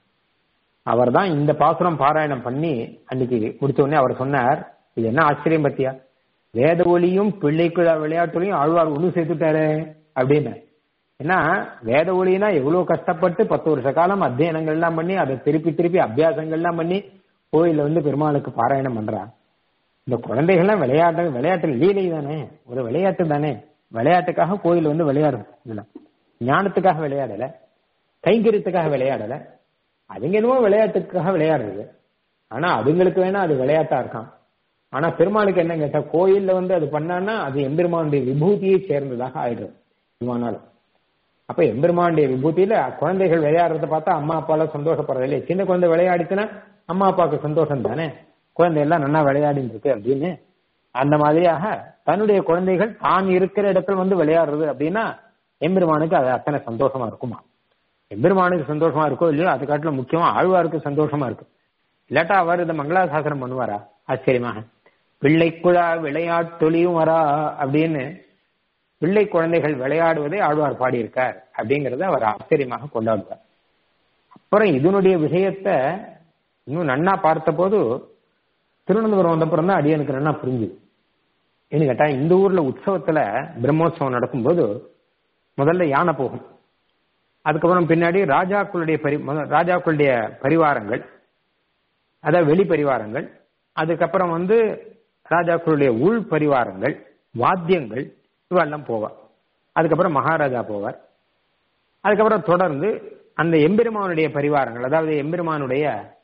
அவர் தான் இந்த பாசுரம் பாராயணம் பண்ணி அன்னைக்கு முடிச்ச உடனே அவர் சொன்னார் இது என்ன ஆச்சரியம் பத்தியா வேத ஒளியும் பிள்ளைக்குழா விளையாட்டுலையும் ஆழ்வார் ஒண்ணு சேர்த்துட்டாரு அப்படின்னு ஏன்னா வேத ஒளினா எவ்வளவு கஷ்டப்பட்டு பத்து வருஷ காலம் அத்தியனங்கள் எல்லாம் பண்ணி அதை திருப்பி திருப்பி அபியாசங்கள் எல்லாம் பண்ணி கோயில வந்து பெருமாளுக்கு பாராயணம் பண்றா இந்த குழந்தைகள்லாம் விளையாட்டு விளையாட்டு லீலை தானே ஒரு விளையாட்டு தானே விளையாட்டுக்காக கோயில் வந்து விளையாடும் இதுல ஞானத்துக்காக விளையாடல கைங்கரியத்துக்காக விளையாடல அதுங்க என்னமோ விளையாட்டுக்காக விளையாடுறது ஆனா அதுங்களுக்கு வேணா அது விளையாட்டா இருக்கான் ஆனா பெருமாளுக்கு என்ன கேட்டா கோயில்ல வந்து அது பண்ணான்னா அது எம்பெருமானுடைய விபூதியை சேர்ந்ததாக ஆயிடும் இவனாலும் அப்ப எம்பெருமானுடைய விபூதியில குழந்தைகள் விளையாடுறத பார்த்தா அம்மா அப்பா சந்தோஷப்படுறது இல்லையா சின்ன குழந்தை விளையாடிச்சுன்னா அம்மா அப்பாவுக்கு சந்தோஷம் தானே குழந்தை எல்லாம் நல்லா விளையாடிட்டு இருக்கு அப்படின்னு அந்த மாதிரியாக தன்னுடைய குழந்தைகள் தான் இருக்கிற இடத்துல வந்து விளையாடுறது அப்படின்னா எம்பெருமானுக்கு அது அத்தனை சந்தோஷமா இருக்குமா எம்பெருமானுக்கு சந்தோஷமா இருக்கோ இல்லையோ அது காட்டில முக்கியமா ஆழ்வாருக்கு சந்தோஷமா இருக்கு இல்லாட்டா அவர் இந்த மங்களாசாசனம் பண்ணுவாரா ஆச்சரியமாக பிள்ளைக்குழா விளையாட்டொலியும் வரா அப்படின்னு பிள்ளை குழந்தைகள் விளையாடுவதை ஆழ்வார் பாடியிருக்கார் அப்படிங்கறத அவர் ஆச்சரியமாக கொண்டாடுவார் அப்புறம் இதனுடைய விஷயத்த இன்னும் நன்னா பார்த்த போது திருவனந்தபுரம் வந்தப்புறம் தான் அடியனுக்கு நன்னா புரிஞ்சுது ஏன்னு கேட்டா இந்த ஊர்ல உற்சவத்துல பிரம்மோத்சவம் நடக்கும்போது முதல்ல யானை போகும் அதுக்கப்புறம் பின்னாடி ராஜாக்களுடைய பரி ராஜாக்களுடைய பரிவாரங்கள் அதாவது வெளி பரிவாரங்கள் அதுக்கப்புறம் வந்து ராஜாக்களுடைய உள் பரிவாரங்கள் வாத்தியங்கள் இவெல்லாம் போவார் அதுக்கப்புறம் மகாராஜா போவார் அதுக்கப்புறம் தொடர்ந்து அந்த எம்பெருமானுடைய பரிவாரங்கள் அதாவது எம்பெருமானுடைய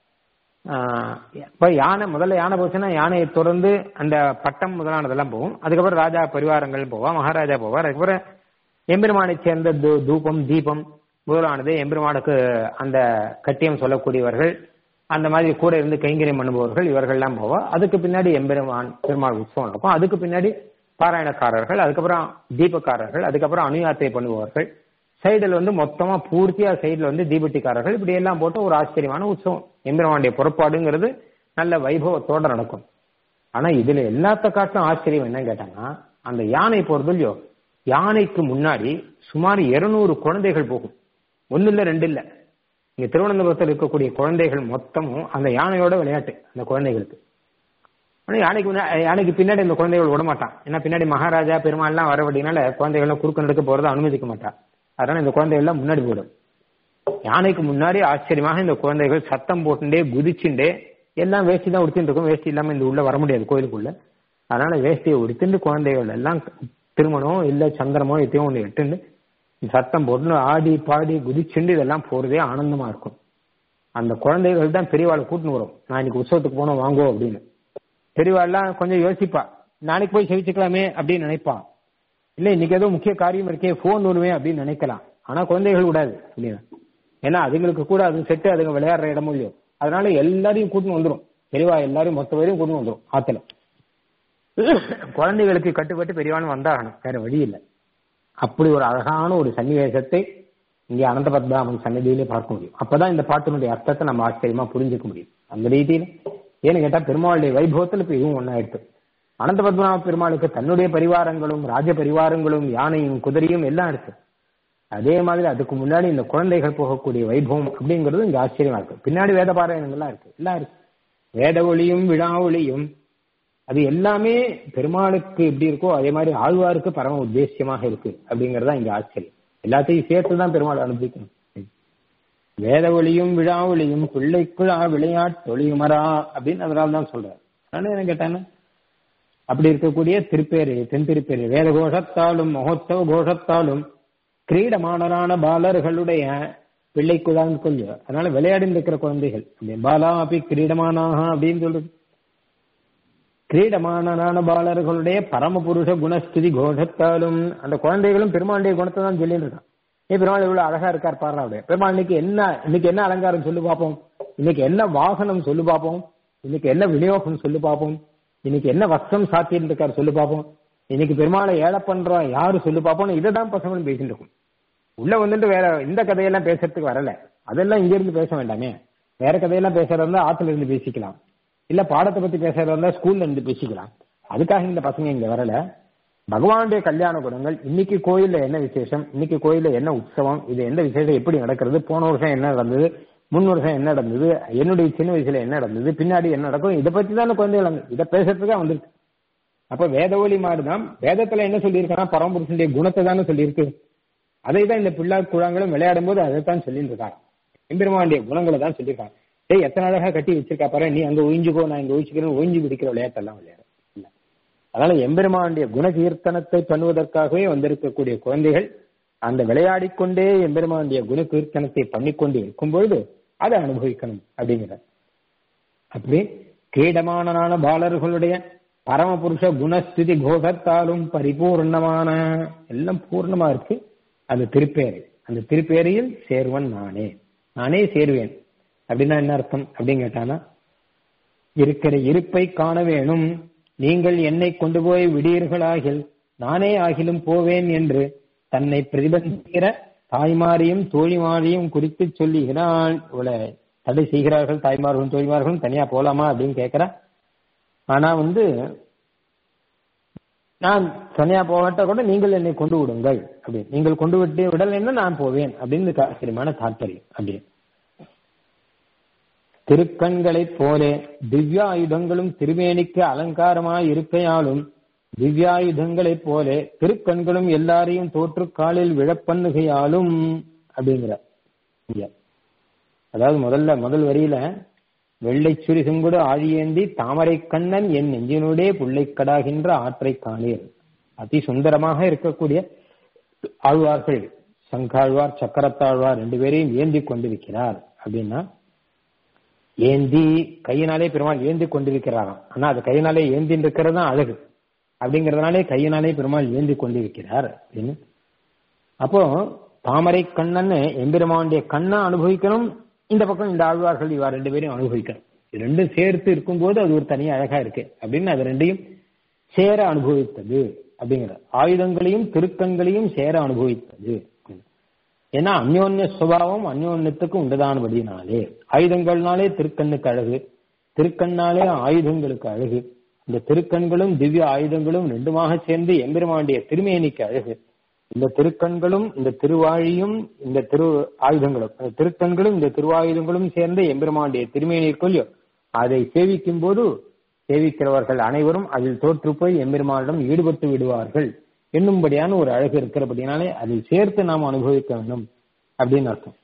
இப்ப யானை முதல்ல யானை போச்சுன்னா யானையை தொடர்ந்து அந்த பட்டம் முதலானதெல்லாம் போகும் அதுக்கப்புறம் ராஜா பரிவாரங்கள் போவா மகாராஜா போவார் அதுக்கப்புறம் எம்பெருமானை சேர்ந்த தூபம் தீபம் முதலானது எம்பெருமானுக்கு அந்த கட்டியம் சொல்லக்கூடியவர்கள் அந்த மாதிரி கூட இருந்து கைங்கரியம் பண்ணுபவர்கள் இவர்கள்லாம் போவா அதுக்கு பின்னாடி எம்பெருமான் பெருமாள் உற்சவம் நடக்கும் அதுக்கு பின்னாடி பாராயணக்காரர்கள் அதுக்கப்புறம் தீபக்காரர்கள் அதுக்கப்புறம் அணுயாத்திரை பண்ணுபவர்கள் சைடில் வந்து மொத்தமா பூர்த்தியா சைடுல வந்து தீபட்டிக்காரர்கள் இப்படி எல்லாம் போட்டு ஒரு ஆச்சரியமான உற்சவம் எம்பெருமானுடைய புறப்பாடுங்கிறது நல்ல வைபவத்தோட நடக்கும் ஆனா இதுல எல்லாத்த காட்டும் ஆச்சரியம் என்ன கேட்டாங்கன்னா அந்த யானை போறது இல்லையோ யானைக்கு முன்னாடி சுமார் இருநூறு குழந்தைகள் போகும் ஒன்னு இல்ல ரெண்டு இல்ல இங்க திருவனந்தபுரத்தில் இருக்கக்கூடிய குழந்தைகள் மொத்தமும் அந்த யானையோட விளையாட்டு அந்த குழந்தைகளுக்கு ஆனா யானைக்கு முன்னாடி யானைக்கு பின்னாடி இந்த குழந்தைகள் விட மாட்டான் ஏன்னா பின்னாடி மகாராஜா பெருமாள்லாம் வர அப்படின்னால குழந்தைகள்லாம் குறுக்க நடக்க போறதை அனுமதிக்க மாட்டான் அதனால இந்த குழந்தைகள் எல்லாம் முன்னாடி போயிடும் யானைக்கு முன்னாடி ஆச்சரியமாக இந்த குழந்தைகள் சத்தம் போட்டுட்டே குதிச்சுட்டே எல்லாம் வேஷ்டி தான் உடுத்திட்டு இருக்கும் வேஷ்டி இல்லாம இந்த உள்ள வர முடியாது கோயிலுக்குள்ள அதனால வேஷ்டியை உடுத்துட்டு குழந்தைகள் எல்லாம் திருமணமோ இல்ல சந்திரமோ எத்தையும் ஒண்ணு எட்டுன்னு சத்தம் போட்டு ஆடி பாடி குதிச்சுண்டு இதெல்லாம் போறதே ஆனந்தமா இருக்கும் அந்த குழந்தைகள் தான் பெரியவாளை கூட்டின்னு வரும் நான் இன்னைக்கு உற்சவத்துக்கு போனோம் வாங்குவோம் அப்படின்னு பெரியவாள்லாம் கொஞ்சம் யோசிப்பா நாளைக்கு போய் செவிச்சுக்கலாமே அப்படின்னு நினைப்பா இல்ல இன்னைக்கு ஏதோ முக்கிய காரியம் இருக்கே போன் வருவேன் அப்படின்னு நினைக்கலாம் ஆனா குழந்தைகள் கூடாது அப்படின்னு ஏன்னா அதுங்களுக்கு கூட அது செட்டு அதுங்க விளையாடுற இடமும் இல்லையோ அதனால எல்லாரையும் கூட்டின்னு வந்துடும் பெரியவா எல்லாரையும் மொத்த பேரையும் கூட்டின்னு வந்துடும் ஆத்துல குழந்தைகளுக்கு கட்டுப்பட்டு பெரியவான்னு வந்தாகணும் வேற வழி இல்லை அப்படி ஒரு அழகான ஒரு சன்னிவேசத்தை இங்கே அனந்த பத்மநாபன் சன்னதியிலே பார்க்க முடியும் அப்பதான் இந்த பாட்டினுடைய அர்த்தத்தை நம்ம ஆச்சரியமா புரிஞ்சுக்க முடியும் அந்த ரீதியில் ஏன்னு கேட்டா பெருமாளுடைய வைபவத்தில் இப்ப இதுவும் ஒன்னாயிடுது அனந்த பத்மநாப பெருமாளுக்கு தன்னுடைய பரிவாரங்களும் ராஜ பரிவாரங்களும் யானையும் குதிரையும் எல்லாம் இருக்கு அதே மாதிரி அதுக்கு முன்னாடி இந்த குழந்தைகள் போகக்கூடிய வைபவம் அப்படிங்கிறது இங்க ஆச்சரியமா இருக்கு பின்னாடி வேத பாராயணங்கள்லாம் இருக்கு எல்லாம் இருக்கு வேத ஒளியும் விழா ஒளியும் அது எல்லாமே பெருமாளுக்கு எப்படி இருக்கோ அதே மாதிரி ஆழ்வாருக்கு பரம உத்தேசியமாக இருக்கு அப்படிங்கறதா இங்க ஆச்சரியம் எல்லாத்தையும் சேர்த்து தான் பெருமாள் அனுபவிக்கணும் வேத ஒளியும் விழா ஒளியும் பிள்ளைக்குழா விளையாட்டொழியுமரா அப்படின்னு அதனால தான் சொல்றாரு அதனால என்ன கேட்டானே அப்படி இருக்கக்கூடிய திருப்பேரு தென் திருப்பேரு வேத கோஷத்தாலும் மகோத்சவ கோஷத்தாலும் கிரீடமானரான பாலர்களுடைய பிள்ளைக்குழான்னு கொஞ்சம் அதனால விளையாடி இருக்கிற குழந்தைகள் பாலா அப்படி கிரீடமானாக அப்படின்னு சொல்றது கிரீடமானரான பாலர்களுடைய பரமபுருஷ குணஸ்துதி கோஷத்தாலும் அந்த குழந்தைகளும் பெருமாளுடைய குணத்தை தான் சொல்லிட்டு இருக்கான் ஏ பெருமாள் இவ்வளவு அழகா இருக்கார் பாரு அப்படியே பெருமாள் இன்னைக்கு என்ன இன்னைக்கு என்ன அலங்காரம் சொல்லு பார்ப்போம் இன்னைக்கு என்ன வாகனம் சொல்லு பார்ப்போம் இன்னைக்கு என்ன விநியோகம் சொல்லு பார்ப்போம் இன்னைக்கு என்ன வஸ்திரம் சாத்திட்டு இருக்காரு சொல்லு பார்ப்போம் இன்னைக்கு பெருமாளை ஏழை பண்றோம் யாரு சொல்லு பார்ப்போம் இதை தான் பசங்களும் பேசிட்டு இருக்கும் உள்ள வந்துட்டு வேற இந்த கதையெல்லாம் பேசுறதுக்கு வரல அதெல்லாம் இங்க இருந்து பேச வேண்டாமே வேற கதையெல்லாம் பேசுறதா இருந்தா ஆத்துல இருந்து பேசிக்கலாம் இல்ல பாடத்தை பத்தி பேசுறதா இருந்தா ஸ்கூல்ல இருந்து பேசிக்கலாம் அதுக்காக இந்த பசங்க இங்க வரல பகவானுடைய கல்யாண குணங்கள் இன்னைக்கு கோயில்ல என்ன விசேஷம் இன்னைக்கு கோயில்ல என்ன உற்சவம் இது எந்த விசேஷம் எப்படி நடக்கிறது போன வருஷம் என்ன நடந்தது முன் வருஷம் என்ன நடந்தது என்னுடைய சின்ன வயசுல என்ன நடந்தது பின்னாடி என்ன நடக்கும் இதை பத்தி தானே குழந்தைகள் இதை பேசுறதுக்கு வந்திருக்கு அப்ப வேத ஒளி மாறுதான் வேதத்துல என்ன சொல்லியிருக்காங்க பரமபுருஷனுடைய குணத்தை தானே சொல்லியிருக்கு அதை தான் இந்த பிள்ளை குழாங்களும் விளையாடும் போது அதைத்தான் சொல்லிட்டு இருக்காங்க எம்பெருமானுடைய குணங்களை தான் சொல்லியிருக்காங்க டேய் எத்தனை அழகா கட்டி வச்சிருக்கா பாரு நீ அங்க ஒழிஞ்சுக்கோ நான் இங்க ஒழிச்சுக்கிறேன் ஒழிஞ்சு பிடிக்கிற விளையாட்டெல்லாம் விளையாடு இல்ல அதனால எம்பெருமானுடைய குண கீர்த்தனத்தை பண்ணுவதற்காகவே வந்திருக்கக்கூடிய குழந்தைகள் அந்த விளையாடிக்கொண்டே எம்பெருமானுடைய குண கீர்த்தனத்தை பண்ணிக்கொண்டு இருக்கும் பொழுது அதை அனுபவிக்கணும் அப்படிங்கிற அப்படி கீடமானனான பாலர்களுடைய பரமபுருஷ குணஸ்திதி கோஷத்தாலும் பரிபூர்ணமான எல்லாம் பூர்ணமா இருக்கு அந்த திருப்பேரை அந்த திருப்பேரையில் சேர்வன் நானே நானே சேருவேன் அப்படின்னா என்ன அர்த்தம் அப்படின்னு கேட்டானா இருக்கிற இருப்பை காண வேணும் நீங்கள் என்னை கொண்டு போய் விடீர்களாகில் நானே ஆகிலும் போவேன் என்று தன்னை பிரதிபந்திக்கிற தாய்மாரையும் தோழிமாரையும் குறித்து சொல்லுகிறாள் இவளை தடை செய்கிறார்கள் தாய்மார்களும் தோழிமார்களும் தனியா போலாமா அப்படின்னு கேட்கிறா ஆனா வந்து நான் தனியா போகட்ட கூட நீங்கள் என்னை கொண்டு விடுங்கள் அப்படி நீங்கள் கொண்டு விட்டு விடலைன்னா நான் போவேன் அப்படின்னு ஆச்சரியமான தாற்பயம் அப்படின்னு திருக்கண்களைப் போலே திவ்யாயுதங்களும் திருமேனிக்கு அலங்காரமாய் இருக்கையாலும் திவ்யாயுதங்களைப் போலே திருக்கண்களும் எல்லாரையும் தோற்று காலில் விழப்பண்ணுகையாலும் அப்படிங்கிற அதாவது முதல்ல முதல் வரியில வெள்ளை சுரி செங்குடு ஆழியேந்தி தாமரை கண்ணன் என் நெஞ்சினுடைய புள்ளைக்கடாகின்ற ஆற்றை காணீர் அதி சுந்தரமாக இருக்கக்கூடிய ஆழ்வார்கள் சங்காழ்வார் சக்கரத்தாழ்வார் ரெண்டு பேரையும் ஏந்தி கொண்டிருக்கிறார் அப்படின்னா ஏந்தி கையினாலே பெருமாள் ஏந்தி கொண்டிருக்கிறாராம் ஆனா அது கையினாலே ஏந்தி இருக்கிறது தான் அழகு அப்படிங்கறதுனாலே கையினாலே பெருமாள் ஏந்தி கொண்டிருக்கிறார் அப்படின்னு அப்போ தாமரை கண்ணன் எம்பெருமானுடைய கண்ணை அனுபவிக்கணும் இந்த பக்கம் இந்த ஆழ்வார்கள் இவா ரெண்டு பேரையும் அனுபவிக்கணும் இது ரெண்டும் சேர்த்து இருக்கும்போது அது ஒரு தனியா அழகா இருக்கு அப்படின்னு அது ரெண்டையும் சேர அனுபவித்தது அப்படிங்கிற ஆயுதங்களையும் திருக்கண்களையும் சேர அனுபவித்தது ஏன்னா அந்யோன்ய சுபாவம் அந்யோன்யத்துக்கு உண்டதானபடினாலே ஆயுதங்கள்னாலே திருக்கண்ணுக்கு அழகு திருக்கண்ணாலே ஆயுதங்களுக்கு அழகு இந்த திருக்கண்களும் திவ்ய ஆயுதங்களும் ரெண்டுமாக சேர்ந்து எம்பெருமாண்டிய திருமேனிக்கு அழகு இந்த திருக்கண்களும் இந்த திருவாழியும் இந்த திரு ஆயுதங்களும் அந்த திருக்கண்களும் இந்த திருவாயுதங்களும் சேர்ந்த எம்பெருமாண்டிய திருமேனிற்குள்ளோ அதை சேவிக்கும் போது சேவிக்கிறவர்கள் அனைவரும் அதில் தோற்று போய் எம்பெருமானிடம் ஈடுபட்டு விடுவார்கள் என்னும்படியான ஒரு அழகு இருக்கிறபடினாலே அதை சேர்த்து நாம் அனுபவிக்க வேண்டும் அப்படின்னு அர்த்தம்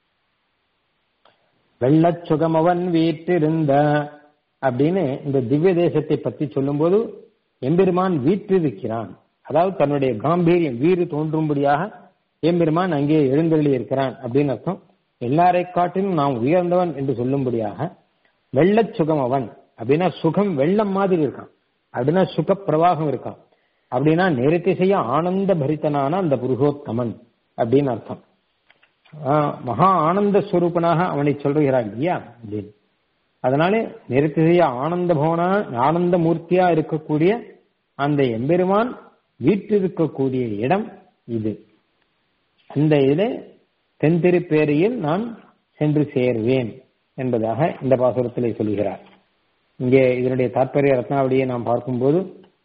வெள்ளச் சுகமவன் வீற்றிருந்த அப்படின்னு இந்த திவ்ய தேசத்தை பற்றி சொல்லும்போது எம்பெருமான் வீற்றிருக்கிறான் அதாவது தன்னுடைய காம்பீரியம் வீறு தோன்றும்படியாக எம்பெருமான் அங்கே எழுந்தள்ளி இருக்கிறான் அப்படின்னு அர்த்தம் எல்லாரை காட்டிலும் நாம் உயர்ந்தவன் என்று சொல்லும்படியாக வெள்ளச் சுகம் அவன் அப்படின்னா சுகம் வெள்ளம் மாதிரி இருக்கான் அப்படின்னா சுக பிரவாகம் இருக்கான் அப்படின்னா நேரத்தை செய்ய ஆனந்த பரித்தனான அந்த புருஷோத்தமன் அப்படின்னு அர்த்தம் மகா ஆனந்த ஸ்வரூபனாக அவனை சொல்கிறான் இல்லையா அப்படின்னு அதனால நிறுத்தி செய்ய ஆனந்த பவனா ஆனந்த மூர்த்தியா இருக்கக்கூடிய அந்த எம்பெருமான் வீற்றிருக்கக்கூடிய இடம் இது அந்த இதுல தென்திருப்பேரியில் நான் சென்று சேர்வேன் என்பதாக இந்த பாசுரத்திலே சொல்கிறார் இங்கே இதனுடைய தாற்பரிய ரத்னாவளியை நாம் பார்க்கும்போது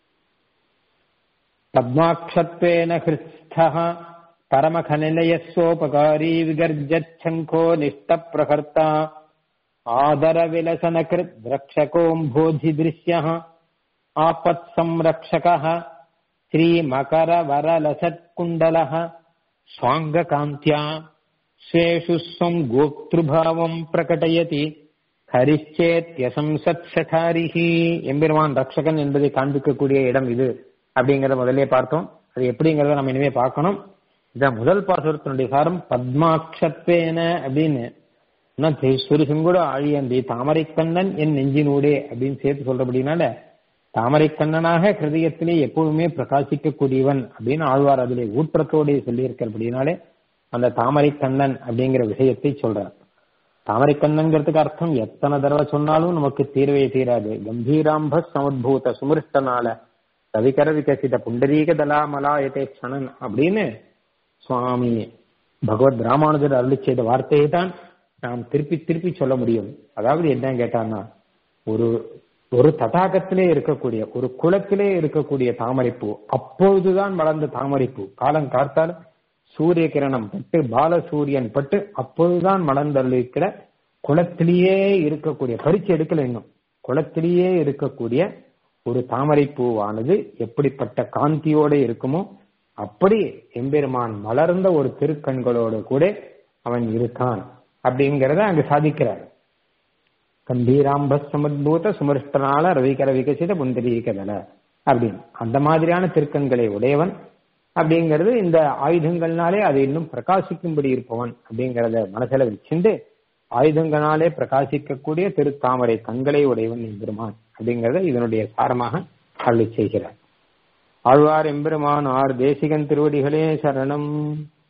பத்மாட்சத்வேன ஹிருஸ்தः பரமகநிலயஸ்வோபகாரி விகர்ஜச்சங்கோ நிஷ்டப்பிரகர்த்தா ஆதரவிலசனகிருத் திரக்ஷகோம்போஜி திருஷ்யः आपत् संरक्षकः श्रीमकरवरलसत्कुण्डलः स्वाङ्गकान्त्या स्वेषु स्वम् गोक्तृभावम् प्रकटयति ஹரிச்சேத்யசம்சத்ஷடாரிஹி எம்பெருமான் ரக்ஷகன் என்பதை காண்பிக்கக்கூடிய இடம் இது அப்படிங்கறத முதல்ல பார்த்தோம் அது எப்படிங்கறத நம்ம இனிமே பார்க்கணும் இந்த முதல் பாசுரத்தினுடைய சாரம் பத்மாட்சத்வேன அப்படின்னு சுருசுங்கூட ஆழியந்தி தாமரை கண்ணன் என் நெஞ்சினூடே அப்படின்னு சேர்த்து சொல்றபடினால தாமரை கண்ணனாக ஹிருதயத்திலே எப்பொழுதுமே பிரகாசிக்கக்கூடியவன் அப்படின்னு ஆழ்வார் அதிலே ஊற்றத்தோடு சொல்லியிருக்கிறபடினாலே அந்த தாமரை கண்ணன் அப்படிங்கிற விஷயத்தை சொல்றார் தாமரை கண்ணன்கிறதுக்கு அர்த்தம் எத்தனை தடவை சொன்னாலும் நமக்கு தீர்வே தீராது கம்பீராம்ப சமுத்பூத சுமிருஷ்டனால ரவிகர விகசித புண்டரீக தலாமலாயதே க்ஷணன் அப்படின்னு சுவாமி பகவத் ராமானுஜர் அருளி செய்த வார்த்தையை தான் நாம் திருப்பி திருப்பி சொல்ல முடியும் அதாவது என்ன கேட்டான்னா ஒரு ஒரு தடாகத்திலே இருக்கக்கூடிய ஒரு குளத்திலே இருக்கக்கூடிய தாமரைப்பூ அப்பொழுதுதான் வளர்ந்த தாமரைப்பூ காலம் காத்தால் சூரிய கிரணம் பட்டு பாலசூரியன் பட்டு அப்பொழுதுதான் மலர்ந்தளிக்கிற குளத்திலேயே இருக்கக்கூடிய பறிச்சு எடுக்கல இன்னும் குளத்திலேயே இருக்கக்கூடிய ஒரு தாமரை பூவானது எப்படிப்பட்ட காந்தியோட இருக்குமோ அப்படி எம்பெருமான் மலர்ந்த ஒரு திருக்கண்களோடு கூட அவன் இருக்கான் அப்படிங்கிறத அங்கு சாதிக்கிறார் கம்பீராம்ப சமுத்பூத சுமர்ஷ்டனால ரவிகர விகசித புந்தரீகதல அப்படின்னு அந்த மாதிரியான திருக்கண்களை உடையவன் அப்படிங்கிறது இந்த ஆயுதங்கள்னாலே அது இன்னும் பிரகாசிக்கும்படி இருப்பவன் அப்படிங்கறத மனசுல வச்சுண்டு ஆயுதங்களாலே பிரகாசிக்கக்கூடிய திருத்தாமரை கண்களை உடையவன் எம்பெருமான் அப்படிங்கறத இதனுடைய சாரமாக அருளி செய்கிறார் ஆழ்வார் எம்பெருமான் ஆர் தேசிகன் திருவடிகளே சரணம்